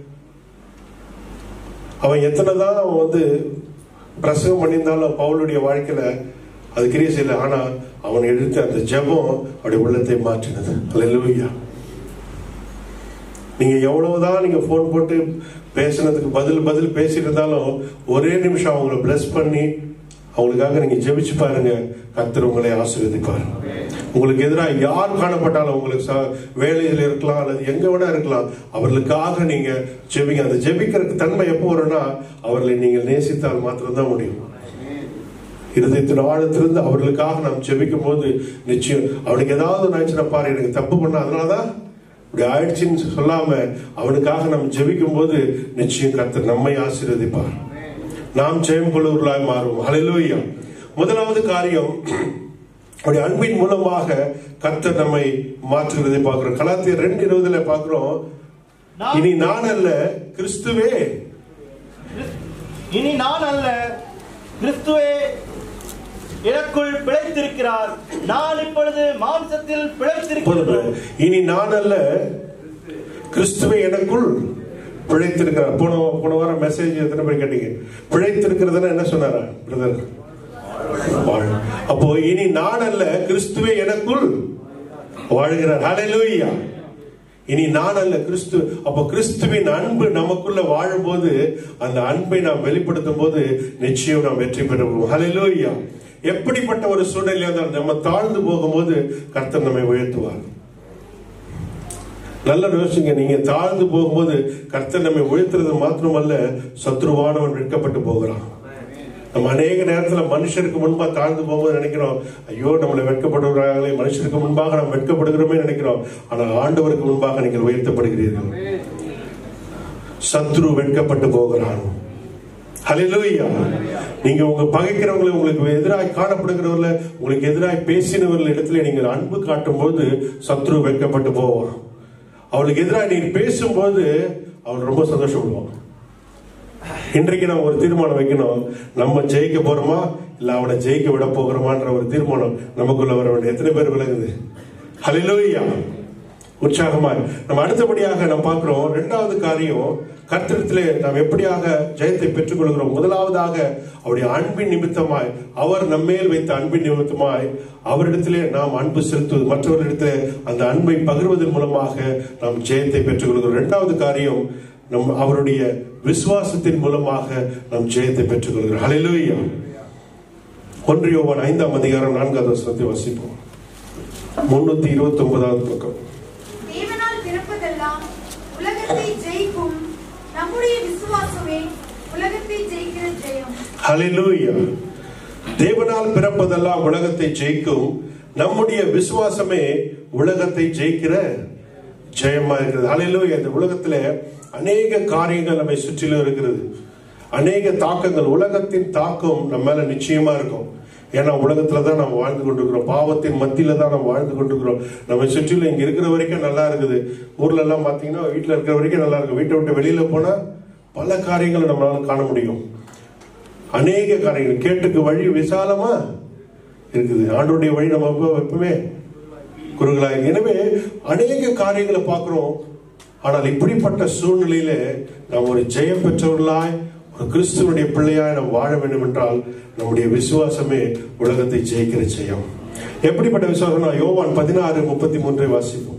[SPEAKER 1] அவன் எத்தனை தான் அவன் வந்து பிரசவம் பண்ணியிருந்தாலும் பவுலுடைய வாழ்க்கையில அது கிரியை செய்யல ஆனா அவன் எடுத்த அந்த ஜெபம் அவருடைய உள்ளத்தை மாற்றினது அல்லேலூயா நீங்க எவ்வளவுதான் நீங்க போன் போட்டு பேசுனதுக்கு பதில் பதில் பேசியிருந்தாலும் ஒரே நிமிஷம் அவங்கள பிளஸ் பண்ணி அவங்களுக்காக நீங்க ஜெபிச்சு பாருங்க கர்த்தர் உங்களை ஆசீர்வதிப்பார் உங்களுக்கு எதிராக யார் காணப்பட்டாலும் உங்களுக்கு ச- வேலையில் இருக்கலாம் அல்லது எங்க வேணா இருக்கலாம் அவர்களுக்காக நீங்க ஜெபிங்க அந்த ஜெபிக்கிறதுக்கு தன்மை எப்போ வரும்னா அவர்களை நீங்கள் நேசித்தால் மாத்திரம்தான் முடியும் இருதயத்தின் ஆழத்திலிருந்து அவர்களுக்காக நாம் ஜெபிக்கும் போது நிச்சயம் அவனுக்கு ஏதாவது ஒன்று ஆயிடுச்சுன்னா பாரு எனக்கு தப்பு பண்ண அதனாலதான் இப்படி ஆயிடுச்சுன்னு சொல்லாம அவனுக்காக நாம் ஜெபிக்கும் போது நிச்சயம் கர்த்தர் நம்மை ஆசீர்வதிப்பார் நாம் ஜெயம் கொள்ளுவர்களாய் மாறுவோம் ஹalleluya முதலாவது காரியம் அவருடைய அன்பின் மூலமாக கர்த்தர் நம்மை மாற்றுகிறதை பார்க்கிறோம் கலாத்தியர் ரெண்டு இருபதுல பார்க்கிறோம்
[SPEAKER 3] நாம்
[SPEAKER 1] இனி நான் அல்ல கிறிஸ்துவே
[SPEAKER 3] இனி நான் அல்ல கிறிஸ்துவே எனக்குள் பிழைத்திருக்கிறார் நான் இப்பொழுது மாம்சத்தில்
[SPEAKER 1] போதும்.
[SPEAKER 3] பிழைத்திருக்கிறேன்
[SPEAKER 1] இனி நான் அல்ல கிறிஸ்துவை எனக்குள் பிழைத்திருக்கிறார் போன போன வாரம் மெசேஜ் எத்தனை பேர் கேட்டீங்க பிழைத்திருக்கிறதுன்னா என்ன சொன்னாரா பிரதர் வாழ் அப்போ இனி நான் அல்ல கிறிஸ்துவே எனக்குள் வாழ்கிறார் ஹalleluya இனி நான் அல்ல கிறிஸ்து அப்போ கிறிஸ்துவின் அன்பு நமக்குள்ள வாழும்போது அந்த அன்பை நாம் வெளிப்படுத்தும் போது நிச்சயம் நாம் வெற்றி பெறுவோம் ஹalleluya எப்படிப்பட்ட ஒரு சூழ்நிலை இருந்தாலும் நம்ம தாழ்ந்து போகும்போது கர்த்தர் நம்மை உயர்த்துவார் நல்ல யோசிங்க நீங்க தாழ்ந்து போகும்போது கர்த்தர் நம்மை உயர்த்துறது மாத்திரமல்ல சத்ருவானவன் வெட்கப்பட்டு போகிறான் நம்ம அநேக நேரத்துல மனுஷருக்கு முன்பா தாழ்ந்து போகும்போது நினைக்கிறோம் ஐயோ நம்மளை வெட்கப்படுகிறார்களே மனுஷருக்கு முன்பாக நாம் வெட்கப்படுகிறோமே நினைக்கிறோம் ஆனா ஆண்டவருக்கு முன்பாக நீங்கள் உயர்த்தப்படுகிறீர்கள் சத்ரு வெட்கப்பட்டு போகிறான் ஹalleluya நீங்க உங்க பகைக்கிறவங்களை உங்களுக்கு எதிராக காணப்படுகிறவர்கள உங்களுக்கு எதிராக பேசினவர்கள் இடத்துல நீங்கள் அன்பு காட்டும் போது சத்ரு வெட்கப்பட்டு போவான் அவளுக்கு எதிராக நீ பேசும்போது அவள் ரொம்ப சந்தோஷப்படுவான் இன்றைக்கு நம்ம ஒரு தீர்மானம் வைக்கணும் நம்ம ஜெயிக்க போறோமா இல்ல அவனை ஜெயிக்க விட போகிறோமான்ற ஒரு தீர்மானம் நமக்குள்ள வர வேண்டிய எத்தனை பேர் விளங்குது ஹalleluya உற்சாகமாய் நம்ம அடுத்தபடியாக நாம் பார்க்கிறோம் இரண்டாவது காரியம் கர்த்தரிடத்திலே நாம் எப்படியாக ஜெயத்தை பெற்றுக்கொள்கிறோம் முதலாவதாக அவருடைய அன்பின் நிமித்தமாய் அவர் நம்மேல் வைத்த அன்பின் நிமித்தமாய் அவரிடத்திலே நாம் அன்பு செலுத்துவது மற்றவர்களிடத்திலே அந்த அன்பை பகிர்வதன் மூலமாக நாம் ஜெயத்தை பெற்றுக்கொள்கிறோம் இரண்டாவது காரியம் நம் அவருடைய விசுவாசத்தின் மூலமாக நாம் ஜெயத்தை பெற்றுக்கொள்கிறோம் ஹalleluya ஒன்று யோவான் ஐந்தாம் அதிகாரம் நான்காவது வசனத்தை வாசிப்போம் முன்னூத்தி இருபத்தி ஒன்பதாவது பக்கம்
[SPEAKER 5] தேவனால் பிறப்பதெல்லாம் உலகத்தை ஜெயிக்கும் நம்முடைய விசுவாசமே உலகத்தை ஜெயிக்கிற ஜெயம்
[SPEAKER 1] ஹalleluya தேவனால் பிறப்பதெல்லாம் உலகத்தை ஜெயிக்கும் நம்முடைய விசுவாசமே உலகத்தை ஜெயிக்கிற ஜெயமா இருக்கிறது ஹalleluya இந்த உலகத்துல அநேக காரியங்கள் நம்மை சுற்றிலும் இருக்கிறது அநேக தாக்கங்கள் உலகத்தின் தாக்கம் நம்ம மேல நிச்சயமா இருக்கும் ஏன்னா உலகத்துல தான் நம்ம வாழ்ந்து கொண்டிருக்கிறோம் பாவத்தின் மத்தியில தான் நம்ம வாழ்ந்து கொண்டிருக்கிறோம் நம்ம சுற்றிலும் இங்க இருக்கிற வரைக்கும் நல்லா இருக்குது ஊர்ல எல்லாம் பாத்தீங்கன்னா வீட்டுல இருக்கிற வரைக்கும் நல்லா இருக்கும் வீட்டை விட்டு வெளியில போனா பல காரியங்களை நம்மளால காண முடியும் அநேக காரியங்கள் கேட்டுக்கு வழி விசாலமா இருக்குது ஆண்டோடைய வழி நம்ம எப்ப- எப்பவுமே குறுகலாக எனவே அநேக காரியங்களை பார்க்கிறோம் ஆனால் இப்படிப்பட்ட சூழ்நிலையில நாம் ஒரு ஜெயம் பெற்றவர்களாய் ஒரு கிறிஸ்துவனுடைய பிள்ளையாய் நாம் வாழ வேண்டும் என்றால் நம்முடைய விசுவாசமே உலகத்தை ஜெயிக்கிற ஜெயம் எப்படிப்பட்ட விசுவாசம்னா யோவான் பதினாறு முப்பத்தி மூன்றை வாசிப்போம்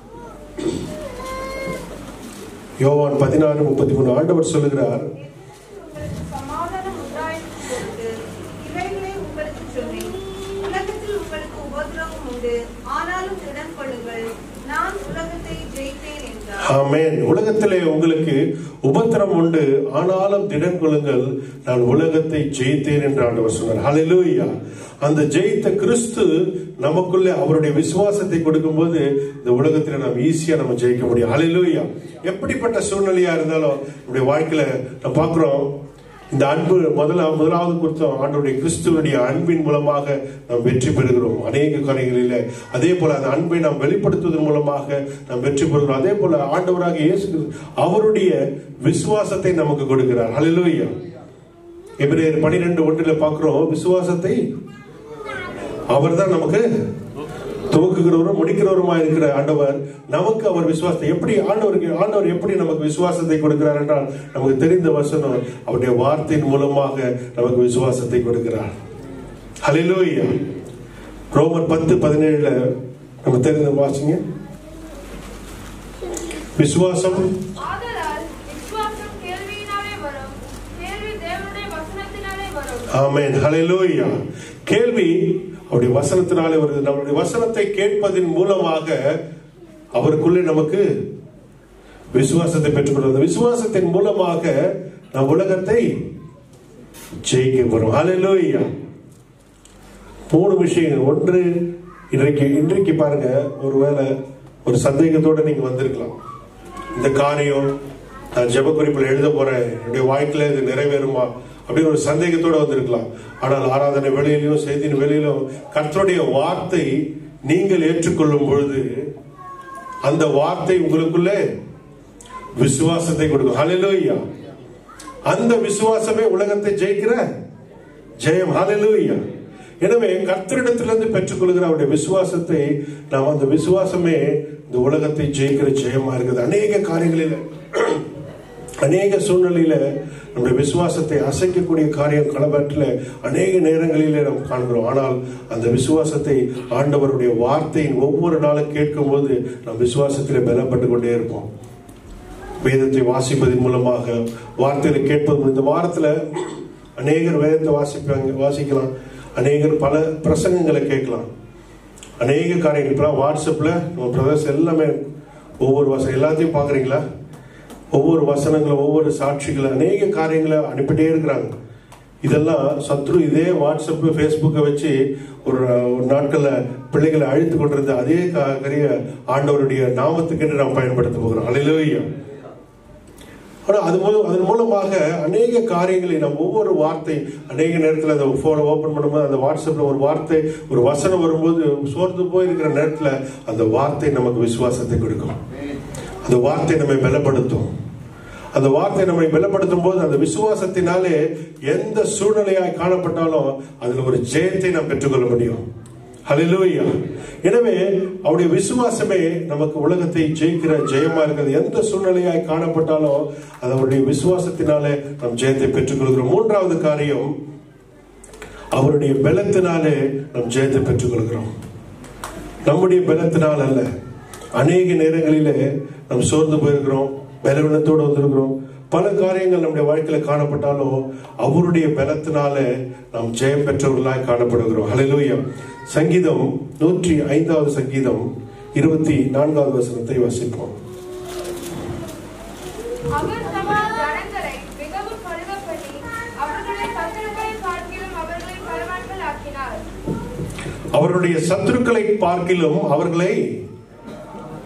[SPEAKER 1] யோவான் பதினாறு முப்பத்தி மூணு ஆண்டவர் சொல்லுகிறார்
[SPEAKER 5] உங்களுக்கு சமாதானம் உண்டாயிற்று கொடுத்து, இவைகளை உங்களுக்குச் சொன்னேன். உலகத்தில் உங்களுக்கு உபத்திரவம் உண்டு ஆனாலும் திடன் கொள்ளுங்கள் நான் உலகத்தை ஜெயித்தேன் என்றார்
[SPEAKER 1] ஆமென் உலகத்திலே உங்களுக்கு உபத்திரம் உண்டு ஆனாலும் திடன் கொள்ளுங்கள் நான் உலகத்தை ஜெயித்தேன் என்று ஆண்டவர் சொன்னார் ஹalleluya அந்த ஜெயித்த கிறிஸ்து நமக்குள்ளே அவருடைய விசுவாசத்தை கொடுக்கும்போது இந்த உலகத்துல நாம் ஈஸியா நம்ம ஜெயிக்க முடியும் ஹalleluya எப்படிப்பட்ட சூழ்நிலையா இருந்தாலும் நம்முடைய வாழ்க்கையில நம்ம பார்க்கிறோம் இந்த அன்பு முதல்ல முதலாவது கொடுத்தோம் ஆண்டவருடைய கிறிஸ்துவனுடைய அன்பின் மூலமாக நாம் வெற்றி பெறுகிறோம் அநேக காரியங்களிலே அதே போல அந்த அன்பை நாம் வெளிப்படுத்துவதன் மூலமாக நாம் வெற்றி பெறுகிறோம் அதே போல ஆண்டவராக இயேசு கிறிஸ்து அவருடைய விசுவாசத்தை நமக்கு கொடுக்கிறார் ஹalleluya எபிரேயர் 12 ஒன்றில் பார்க்கிறோம் விசுவாசத்தை அவர்தான் நமக்கு துவக்குகிறவரும் முடிக்கிறவருமா இருக்கிற ஆண்டவர் நமக்கு அவர் விசுவாசத்தை எப்படி ஆண்டவருக்கு ஆண்டவர் எப்படி நமக்கு விசுவாசத்தை கொடுக்கிறார் என்றால் நமக்கு தெரிந்த வசனம் அவருடைய வார்த்தையின் மூலமாக நமக்கு விசுவாசத்தை கொடுக்கிறார் ஹalleluya ரோமர் பத்து பதினேழுல நம்ம தெரிந்த வாசிங்க விசுவாசம்
[SPEAKER 6] ஆதலால் விசுவாசம் கேள்வியினாலே வரும் கேள்வி தேவனுடைய வசனத்தினாலே வரும்
[SPEAKER 1] ஆமென் ஹalleluya கேள்வி அவருடைய வசனத்தினாலே வருது நம்முடைய வசனத்தை கேட்பதின் மூலமாக அவருக்குள்ளே நமக்கு விசுவாசத்தை பெற்றுக்கொள்வது விசுவாசத்தின் மூலமாக நம் உலகத்தை ஜெயிக்க வரும் ஹalleluya மூணு விஷயங்கள் ஒன்று இன்றைக்கு இன்றைக்கு பாருங்க ஒருவேளை ஒரு சந்தேகத்தோட நீங்க வந்திருக்கலாம் இந்த காரியம் நான் ஜெப குறிப்பில் எழுத போறேன் என்னுடைய வாழ்க்கையில இது நிறைவேறுமா அப்படின்னு ஒரு சந்தேகத்தோட வந்திருக்கலாம் ஆனால் ஆராதனை வேலையிலும் செய்தியின் வேலையிலும் கர்த்தருடைய வார்த்தை நீங்கள் ஏற்றுக்கொள்ளும் பொழுது அந்த வார்த்தை உங்களுக்குள்ளே விசுவாசத்தை கொடுக்கும் ஹalleluya அந்த விசுவாசமே உலகத்தை ஜெயிக்கிற ஜெயம் ஹalleluya எனவே கர்த்தரிடத்திலிருந்து பெற்றுக்கொள்கிற அவருடைய விசுவாசத்தை நாம் அந்த விசுவாசமே இந்த உலகத்தை ஜெயிக்கிற ஜெயமா இருக்குது அநேக காரியங்களில் அநேக சூழ்நிலையில நம்முடைய விசுவாசத்தை அசைக்கக்கூடிய காரியம் களப்பற்றில் அநேக நேரங்களிலே நாம் காண்கிறோம் ஆனால் அந்த விசுவாசத்தை ஆண்டவருடைய வார்த்தையின் ஒவ்வொரு நாளும் கேட்கும் போது நாம் விசுவாசத்திலே பலப்பட்டு கொண்டே இருப்போம் வேதத்தை வாசிப்பதன் மூலமாக வார்த்தைகளை கேட்பது மூலம். இந்த வாரத்துல அநேகர் வேதத்தை வாசிப்பாங்க வாசிக்கலாம் அநேகர் பல பிரசங்கங்களை கேட்கலாம் அநேக காரியங்கள் இப்பெல்லாம் வாட்ஸ்அப்ல நம்ம பிரதர்ஸ் எல்லாமே ஒவ்வொரு வசனம் எல்லாத்தையும் பாக்குறீங்களா ஒவ்வொரு வசனங்களும் ஒவ்வொரு சாட்சிகளை அநேக காரியங்களை அனுப்பிட்டே இருக்கிறாங்க இதெல்லாம் சத்ரு இதே வாட்ஸ்அப் ஃபேஸ்புக்கை வச்சு ஒரு ஒரு நாட்கள்ல பிள்ளைகளை அழித்து கொண்டிருந்த அதே கா- காரிய ஆண்டவருடைய நாமத்துக்கென்று நாம் பயன்படுத்த போகிறோம் அலையிலோய்யா ஆனா அது மூலம் அதன் மூலமாக அநேக காரியங்களை நம்ம ஒவ்வொரு வார்த்தை அநேக நேரத்தில் அந்த ஃபோனை ஓப்பன் பண்ணும்போது அந்த வாட்ஸ்அப்ல ஒரு வார்த்தை ஒரு வசனம் வரும்போது சோர்ந்து போயிருக்கிற நேரத்தில் அந்த வார்த்தை நமக்கு விசுவாசத்தை கொடுக்கும் அந்த வார்த்தை நம்மை பலப்படுத்தும் அந்த வார்த்தை நம்மை பலப்படுத்தும் போது அந்த விசுவாசத்தினாலே எந்த சூழ்நிலையாய் காணப்பட்டாலும் அதுல ஒரு ஜெயத்தை நாம் பெற்றுக்கொள்ள முடியும் ஹalleluya எனவே அவருடைய விசுவாசமே நமக்கு உலகத்தை ஜெயிக்கிற ஜெயமா இருக்கிறது எந்த சூழ்நிலையாய் காணப்பட்டாலும் அது அவருடைய விசுவாசத்தினாலே நாம் ஜெயத்தை பெற்றுக்கொள்கிறோம் மூன்றாவது காரியம் அவருடைய பலத்தினாலே நாம் ஜெயத்தை பெற்றுக்கொள்கிறோம் நம்முடைய பலத்தினால் அல்ல அநேக நேரங்களிலே நாம் சோர்ந்து போயிருக்கிறோம் பலவீனத்தோடு வந்திருக்கிறோம் பல காரியங்கள் நம்முடைய வாழ்க்கையில காணப்பட்டாலும் அவருடைய பலத்தினாலே நாம் ஜெயம் பெற்றவர்களாய் காணப்படுகிறோம் ஹalleluya சங்கீதம் நூற்றி ஐந்தாவது சங்கீதம் இருபத்தி நான்காவது வசனத்தை வாசிப்போம்
[SPEAKER 6] அவர் தமது ஜனங்களை மிகவும் பழுவப்படி அவர்களை சத்துருக்களை பார்க்கிலும் அவர்களை பலவான்கள் ஆக்கினார்
[SPEAKER 1] அவருடைய சத்துருக்களை பார்க்கிலும் அவர்களை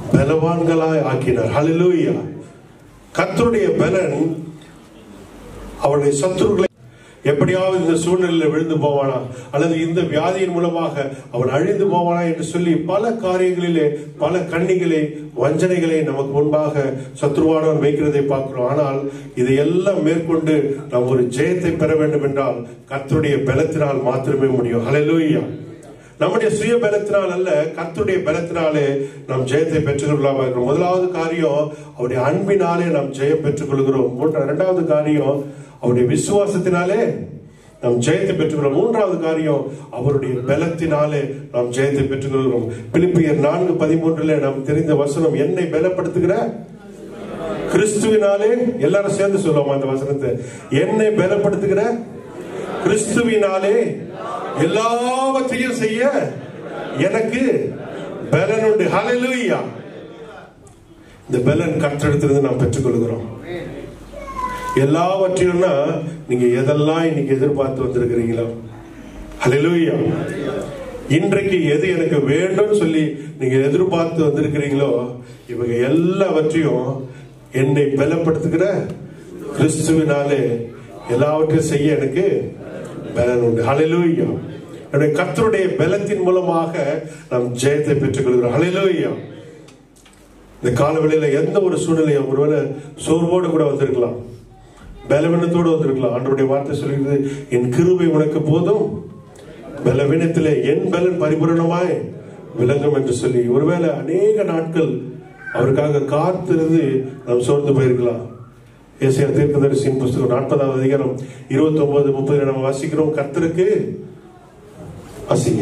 [SPEAKER 1] பலவான்களாய் ஆக்கினார் ஹalleluya கர்த்தருடைய பலன் அவருடைய சத்துருக்களை எப்படியாவது இந்த சூழ்நிலையில் விழுந்து போவானா அல்லது இந்த வியாதியின் மூலமாக அவன் அழிந்து போவானா என்று சொல்லி பல காரியங்களிலே பல கண்ணிகளை வஞ்சனைகளை நமக்கு முன்பாக சத்ருவானவன் வைக்கிறதை பார்க்கிறோம் ஆனால் இதையெல்லாம் மேற்கொண்டு நாம் ஒரு ஜெயத்தை பெற வேண்டும் என்றால் கர்த்தருடைய பலத்தினால் மாத்திரமே முடியும் ஹalleluya நம்முடைய சுய பலத்தினால் அல்ல கர்த்தருடைய பலத்தினாலே நாம் ஜெயத்தை பெற்றுக்கொள்ளலாம் இருக்கிறோம் முதலாவது காரியம் அவருடைய அன்பினாலே நாம் ஜெயம் பெற்றுக் கொள்கிறோம் மூன்றா இரண்டாவது காரியம் அவருடைய விசுவாசத்தினாலே நாம் ஜெயத்தை பெற்றுக்கிறோம் மூன்றாவது காரியம் அவருடைய பலத்தினாலே நாம் ஜெயத்தை பெற்றுக்கொள்கிறோம் பிலிப்பியர் நான்கு பதிமூன்றுல நாம் தெரிந்த வசனம் என்னை பலப்படுத்துகிற கிறிஸ்துவினாலே எல்லாரும் சேர்ந்து சொல்லுவோம் அந்த வசனத்தை என்னை பலப்படுத்துகிற கிறிஸ்துவினாலே எல்லாவற்றையும் செய்ய எனக்கு பலன் உண்டு ஹalleluya இந்த பலன் கற்றெடுத்திருந்து நாம் பெற்றுக்கொள்கிறோம் எல்லாவற்றையும்னா நீங்க எதெல்லாம் இன்னைக்கு எதிர்பார்த்து வந்திருக்கிறீங்களோ ஹalleluya இன்றைக்கு எது எனக்கு வேண்டும் சொல்லி நீங்க எதிர்பார்த்து வந்திருக்கிறீங்களோ இவங்க எல்லாவற்றையும் என்னை பலப்படுத்துகிற கிறிஸ்துவினாலே எல்லாவற்றையும் செய்ய எனக்கு பலன் உண்டு ஹalleluya என்னுடைய கர்த்தருடைய பலத்தின் மூலமாக நாம் ஜெயத்தை பெற்றுக்கொள்கிறோம் ஹalleluya இந்த காலவெளியில எந்த ஒரு சூழ்நிலையும் ஒருவேளை சோர்வோடு கூட வந்திருக்கலாம் பலவீனத்தோடு வந்திருக்கலாம் ஆண்டவருடைய வார்த்தை சொல்கிறது என் கிருபை உனக்கு போதும் பலவீனத்திலே என் பலன் பரிபூரணமாய் விளங்கும் என்று சொல்லி ஒருவேளை அநேக நாட்கள் அவருக்காக காத்திருந்து நாம் சோர்ந்து போயிருக்கலாம் ஏசியா தீர்க்கதரிசியின் புஸ்தகம் நாற்பதாவது அதிகாரம் இருபத்தி ஒன்பது முப்பது நம்ம வாசிக்கிறோம் கர்த்தருக்கு வாசிங்க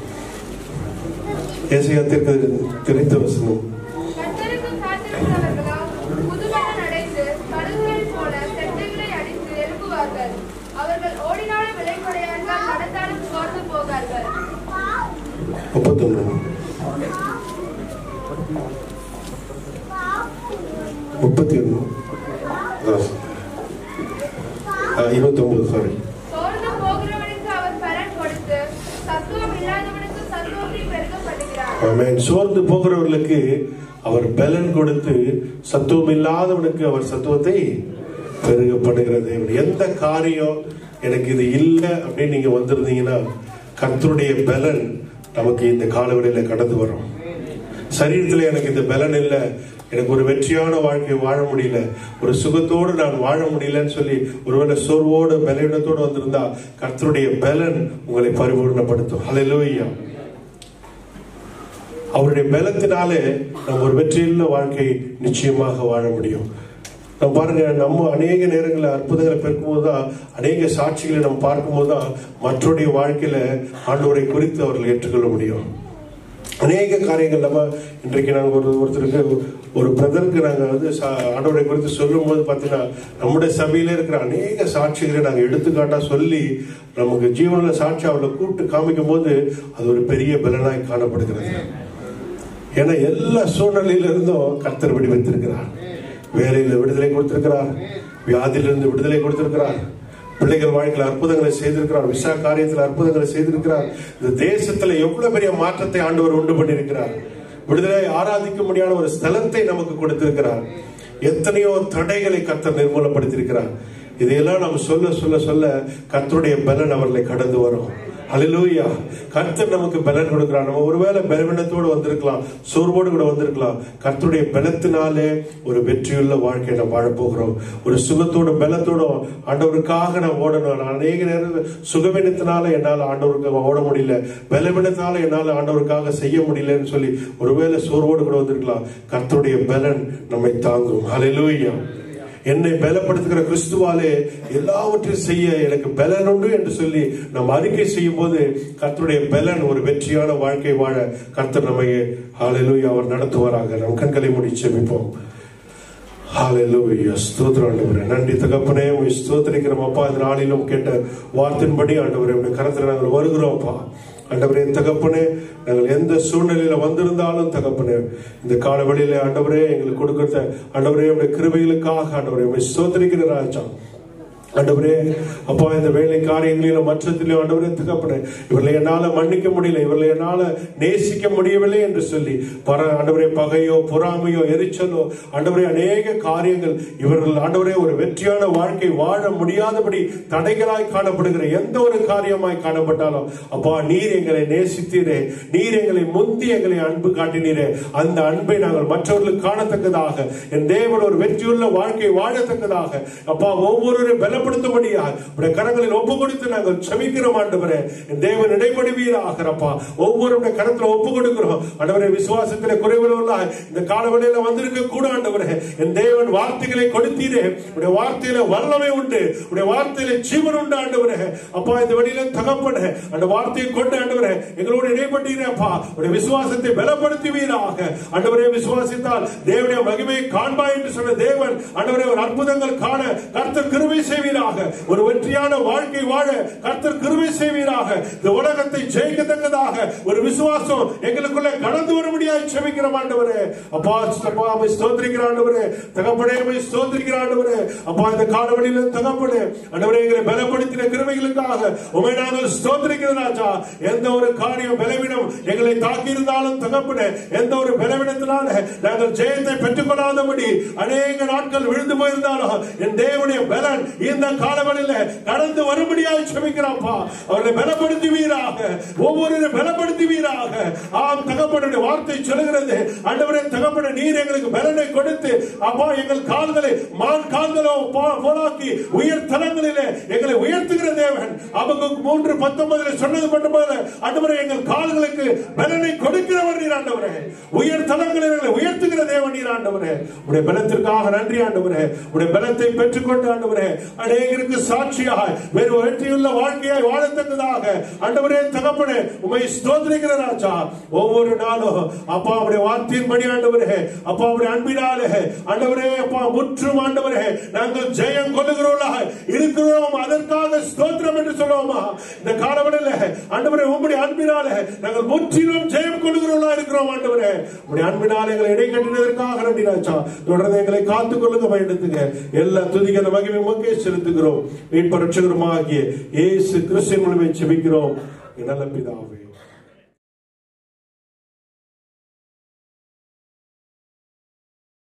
[SPEAKER 1] ஏசியா தீர்க்க தெரிந்த வசனம்
[SPEAKER 6] கர்த்தருக்கு காத்திருக்கிறவர்களோ புதுபலன் அடைந்து கழுகுகளைப் போல செட்டைகளை அடித்து எழுப்புவார்கள் அவர்கள் ஓடினாலும் விளைப்படையார்கள் நடந்தாலும் சோர்ந்து போகார்கள்
[SPEAKER 1] முப்பத்தொன்னு முப்பத்தி ஒன்று இருபத்தி ஒன்பது சாரி
[SPEAKER 6] சோர்ந்து போகிறவனுக்கு அவர் பலன் கொடுத்து சத்துவம் இல்லாதவனுக்கு சத்துவத்தை பெருகப்படுகிறார்
[SPEAKER 1] ஆமென் சோர்ந்து போகிறவர்களுக்கு அவர் பலன் கொடுத்து சத்துவம் இல்லாதவனுக்கு அவர் சத்துவத்தை பெருகப்படுகிற தேவன் எந்த காரியம் எனக்கு இது இல்லை அப்படின்னு நீங்க வந்திருந்தீங்கன்னா கர்த்தருடைய பலன் நமக்கு இந்த காலவெளியில கடந்து வரும் சரீரத்தில் எனக்கு இந்த பலன் இல்லை எனக்கு ஒரு வெற்றியான வாழ்க்கை வாழ முடியல ஒரு சுகத்தோடு நான் வாழ முடியலன்னு சொல்லி ஒருவேளை சோர்வோடு பலவீனத்தோடு வந்திருந்தா கர்த்தருடைய பலன் உங்களை பரிபூர்ணப்படுத்தும் ஹalleluya அவருடைய பலத்தினாலே நம்ம ஒரு வெற்றியுள்ள வாழ்க்கை நிச்சயமாக வாழ முடியும் நம்ம பாருங்க நம்ம அநேக நேரங்களில் அற்புதங்களை பெருக்கும்போது தான் அநேக சாட்சிகளை நம்ம பார்க்கும்போது தான் மற்றவருடைய வாழ்க்கையில ஆண்டவரை குறித்து அவர்கள் ஏற்றுக்கொள்ள முடியும் அநேக காரியங்கள் நம்ம இன்றைக்கு நாங்கள் ஒரு ஒருத்தருக்கு ஒரு பிரதருக்கு நாங்கள் வந்து சா- ஆண்டவரை குறித்து சொல்லும்போது பார்த்தீங்கன்னா நம்முடைய சபையில இருக்கிற அநேக சாட்சிகளை நாங்கள் எடுத்துக்காட்டா சொல்லி நமக்கு ஜீவனில் சாட்சி அவளை கூப்பிட்டு காமிக்கும் போது அது ஒரு பெரிய பலனாய் காணப்படுகிறது ஏன்னா எல்லா சூழ்நிலையில இருந்தும் கர்த்தர் விடுவித்திருக்கிறார் வேலையில விடுதலை கொடுத்திருக்கிறார் வியாதியிலிருந்து விடுதலை கொடுத்திருக்கிறார் பிள்ளைகள் வாழ்க்கையில் அற்புதங்களை செய்திருக்கிறார் விசா காரியத்தில் அற்புதங்களை செய்திருக்கிறார் இந்த தேசத்துல எவ்வளவு பெரிய மாற்றத்தை ஆண்டவர் உண்டு பண்ணியிருக்கிறார் விடுதலை ஆராதிக்க முடியாத ஒரு ஸ்தலத்தை நமக்கு கொடுத்திருக்கிறார் எத்தனையோ தடைகளை கர்த்தர் நிர்மூலப்படுத்தியிருக்கிறார் இதையெல்லாம் நம்ம சொல்ல சொல்ல சொல்ல கர்த்தருடைய பலன் அவர்களை கடந்து வரும் ஹalleluya கர்த்தர் நமக்கு பலன் கொடுக்கிறார் நம்ம ஒருவேளை பலவீனத்தோடு வந்திருக்கலாம் சோர்வோடு கூட வந்திருக்கலாம் கர்த்தருடைய பலத்தினாலே ஒரு வெற்றியுள்ள வாழ்க்கையை நம்ம வாழப் போகிறோம் ஒரு சுகத்தோட பலத்தோட ஆண்டவருக்காக நான் ஓடணும் நான் அநேக நேரம் சுகவீனத்தினால என்னால் ஆண்டவருக்கு ஓட முடியல பலவீனத்தினால என்னால் ஆண்டவருக்காக செய்ய முடியலன்னு சொல்லி ஒருவேளை சோர்வோடு கூட வந்திருக்கலாம் கர்த்தருடைய பலன் நம்மை தாங்கும் ஹalleluya என்னை பலப்படுத்துகிற கிறிஸ்துவாலே எல்லாவற்றையும் செய்ய எனக்கு பலன் உண்டு என்று சொல்லி நம்ம அறிக்கை செய்யும் போது கர்த்தருடைய பலன் ஒரு வெற்றியான வாழ்க்கை வாழ கர்த்தர் நம்மை ஹalleluya அவர் நடத்துவாராக நம் கண்களை மூடி செபிப்போம் ஹalleluya ஸ்தோத்திரம் ஆண்டவரே நன்றி தகப்பனே உம்மை ஸ்தோத்திரிக்கிறோம் அப்பா இந்த நாளிலும் கேட்ட வார்த்தையின்படி ஆண்டவரே உடைய கரத்தில் நாங்கள் வருகிறோம் அப்பா ஆண்டவரே தகப்பனே நாங்கள் எந்த சூழ்நிலையில வந்திருந்தாலும் தகப்பனே இந்த கால வெளியில ஆண்டவரே எங்களுக்கு கொடுக்கிற ஆண்டவரே உடைய கிருபைகளுக்காக ஆண்டவரே உம்மை ஸ்தோத்திரிக்கிற ராஜா ஆண்டவரே அப்பா இந்த வேலை காரியங்களிலும் மற்றத்திலும் ஆண்டவரே தகப்பனே இவர்களை என்னால மன்னிக்க முடியல இவர்களை என்னால நேசிக்க முடியவில்லை என்று சொல்லி பர ஆண்டவரே பகையோ பொறாமையோ எரிச்சலோ ஆண்டவரே அநேக காரியங்கள் இவர்கள் ஆண்டவரே ஒரு வெற்றியான வாழ்க்கை வாழ முடியாதபடி தடைகளாய் காணப்படுகிற எந்த ஒரு காரியமாய் காணப்பட்டாலும் அப்பா நீர் எங்களை நேசித்தீரே நீர் எங்களை முந்தி எங்களை அன்பு காட்டினீரே அந்த அன்பை நாங்கள் மற்றவர்களுக்கு காணத்தக்கதாக என் தேவன் ஒரு வெற்றியுள்ள வாழ்க்கை வாழத்தக்கதாக அப்பா ஒவ்வொருவரும் பலப்படுத்தும்படியாக உடைய கரங்களில் ஒப்பு கொடுத்து நாங்கள் செபிக்கிறோம் ஆண்டவரே என் தேவன் இடைப்படுவீராகிறப்பா ஒவ்வொருடைய கரத்துல ஒப்பு கொடுக்கிறோம் ஆண்டவரே விசுவாசத்திலே குறைவுள்ள இந்த காலவெளியில வந்திருக்க கூட ஆண்டவரே என் தேவன் வார்த்தைகளை கொடுத்தீரே உடைய வார்த்தையில வல்லமை உண்டு உடைய வார்த்தையில ஜீவன் உண்டு ஆண்டவரே அப்பா இந்த வழியில தகப்பன அந்த வார்த்தையை கொண்டு ஆண்டவரே எங்களோடு இடைப்பட்டீரப்பா உடைய விசுவாசத்தை பலப்படுத்துவீராக ஆண்டவரே விசுவாசித்தால் தேவனுடைய மகிமையை காண்பா என்று சொன்ன தேவன் ஆண்டவரே ஒரு அற்புதங்கள் காண கர்த்தர் கிருபை செய்வீராக ஒரு வெற்றியான வாழ்க்கை வாழ கர்த்தர் கிருபை செய்வீராக இந்த உலகத்தை ஜெயிக்கத்தக்கதாக ஒரு விசுவாசம் எங்களுக்குள்ள கடந்து வரும்படியாக செபிக்கிறோம் ஆண்டவரே அப்பா அப்பா அம்மை ஸ்தோத்திரிக்கிற ஆண்டவரே தகப்பனே அம்மை ஸ்தோத்திரிக்கிற ஆண்டவரே அப்பா இந்த காலவழியில தகப்பனே ஆண்டவரே எங்களை பலப்படுத்தின கிருபைகளுக்காக உமை நாங்கள் ஸ்தோத்திரிக்கிற ராஜா எந்த ஒரு காரியம் பலவீனம் எங்களை தாக்கி இருந்தாலும் தகப்பனே எந்த ஒரு பலவீனத்தினால நாங்கள் ஜெயத்தை பெற்றுக்கொள்ளாதபடி அநேக நாட்கள் விழுந்து போயிருந்தாலும் என் தேவனுடைய பலன் இந்த காலவழியில கடந்து வரும்படியாக செபிக்கிறாப்பா அவர்களை பலப்படுத்துவீராக ஒவ்வொருவரும் பலப்படுத்துவீராக ஆம் தகப்பனுடைய வார்த்தை சொல்லுகிறது ஆண்டவரே தகப்பன நீர் எங்களுக்கு பலனை கொடுத்து அப்பா எங்கள் கால்களை மான் கால்களோ போ- போலாக்கி உயர் தலங்களிலே எங்களை உயர்த்துகிற தேவன் அவங்க மூன்று பத்தொன்பதுல சொன்னது மட்டுமல்ல ஆண்டவரே எங்கள் கால்களுக்கு பலனை கொடுக்கிறவர் நீர் ஆண்டவரே உயர் தலங்களில் எங்களை உயர்த்துகிற தேவன் நீர் ஆண்டவரே உடைய பலத்திற்காக நன்றி ஆண்டவரே உடைய பலத்தை பெற்றுக்கொண்டு ஆண்டவரே அநேகருக்கு சாட்சியாக வேறு வெற்றியுள்ள வாழ்க்கையாய் வாழத்தக்கதாக ஆண்டவரே தகப்பனே உமை ஸ்தோத்திரிக்கிற ராஜா ஒவ்வொரு நாளும் அப்பா உடைய வார்த்தையின்படி ஆண்டவரே அப்பா உடைய அன்பினாலே ஆண்டவரே அப்பா முற்றும் ஆண்டவரே நாங்கள் ஜெயம் கொள்ளுகிறோம் இருக்கிறோம் அதற்காக ஸ்தோத்திரம் என்று சொல்லுவோமா இந்த காலவடையில ஆண்டவரே உம்முடைய அன்பினாலே நாங்கள் முற்றிலும் ஜெயம் கொள்ளுகிறோம் இருக்கிறோம் ஆண்டவரே உடைய அன்பினால் எங்களை இடை கட்டினதற்காக நன்றி ராஜா தொடர்ந்து எங்களை காத்துக் கொள்ளுங்க பயன்படுத்துங்க எல்லா துதிக்கிற மகிமை மக்கே செலுத்துகிறோம் மீட்பு ரட்சகருமாகிய இயேசு கிறிஸ்துவின் மூலமே செபிக்கிறோம் என் நல்ல பிதாவே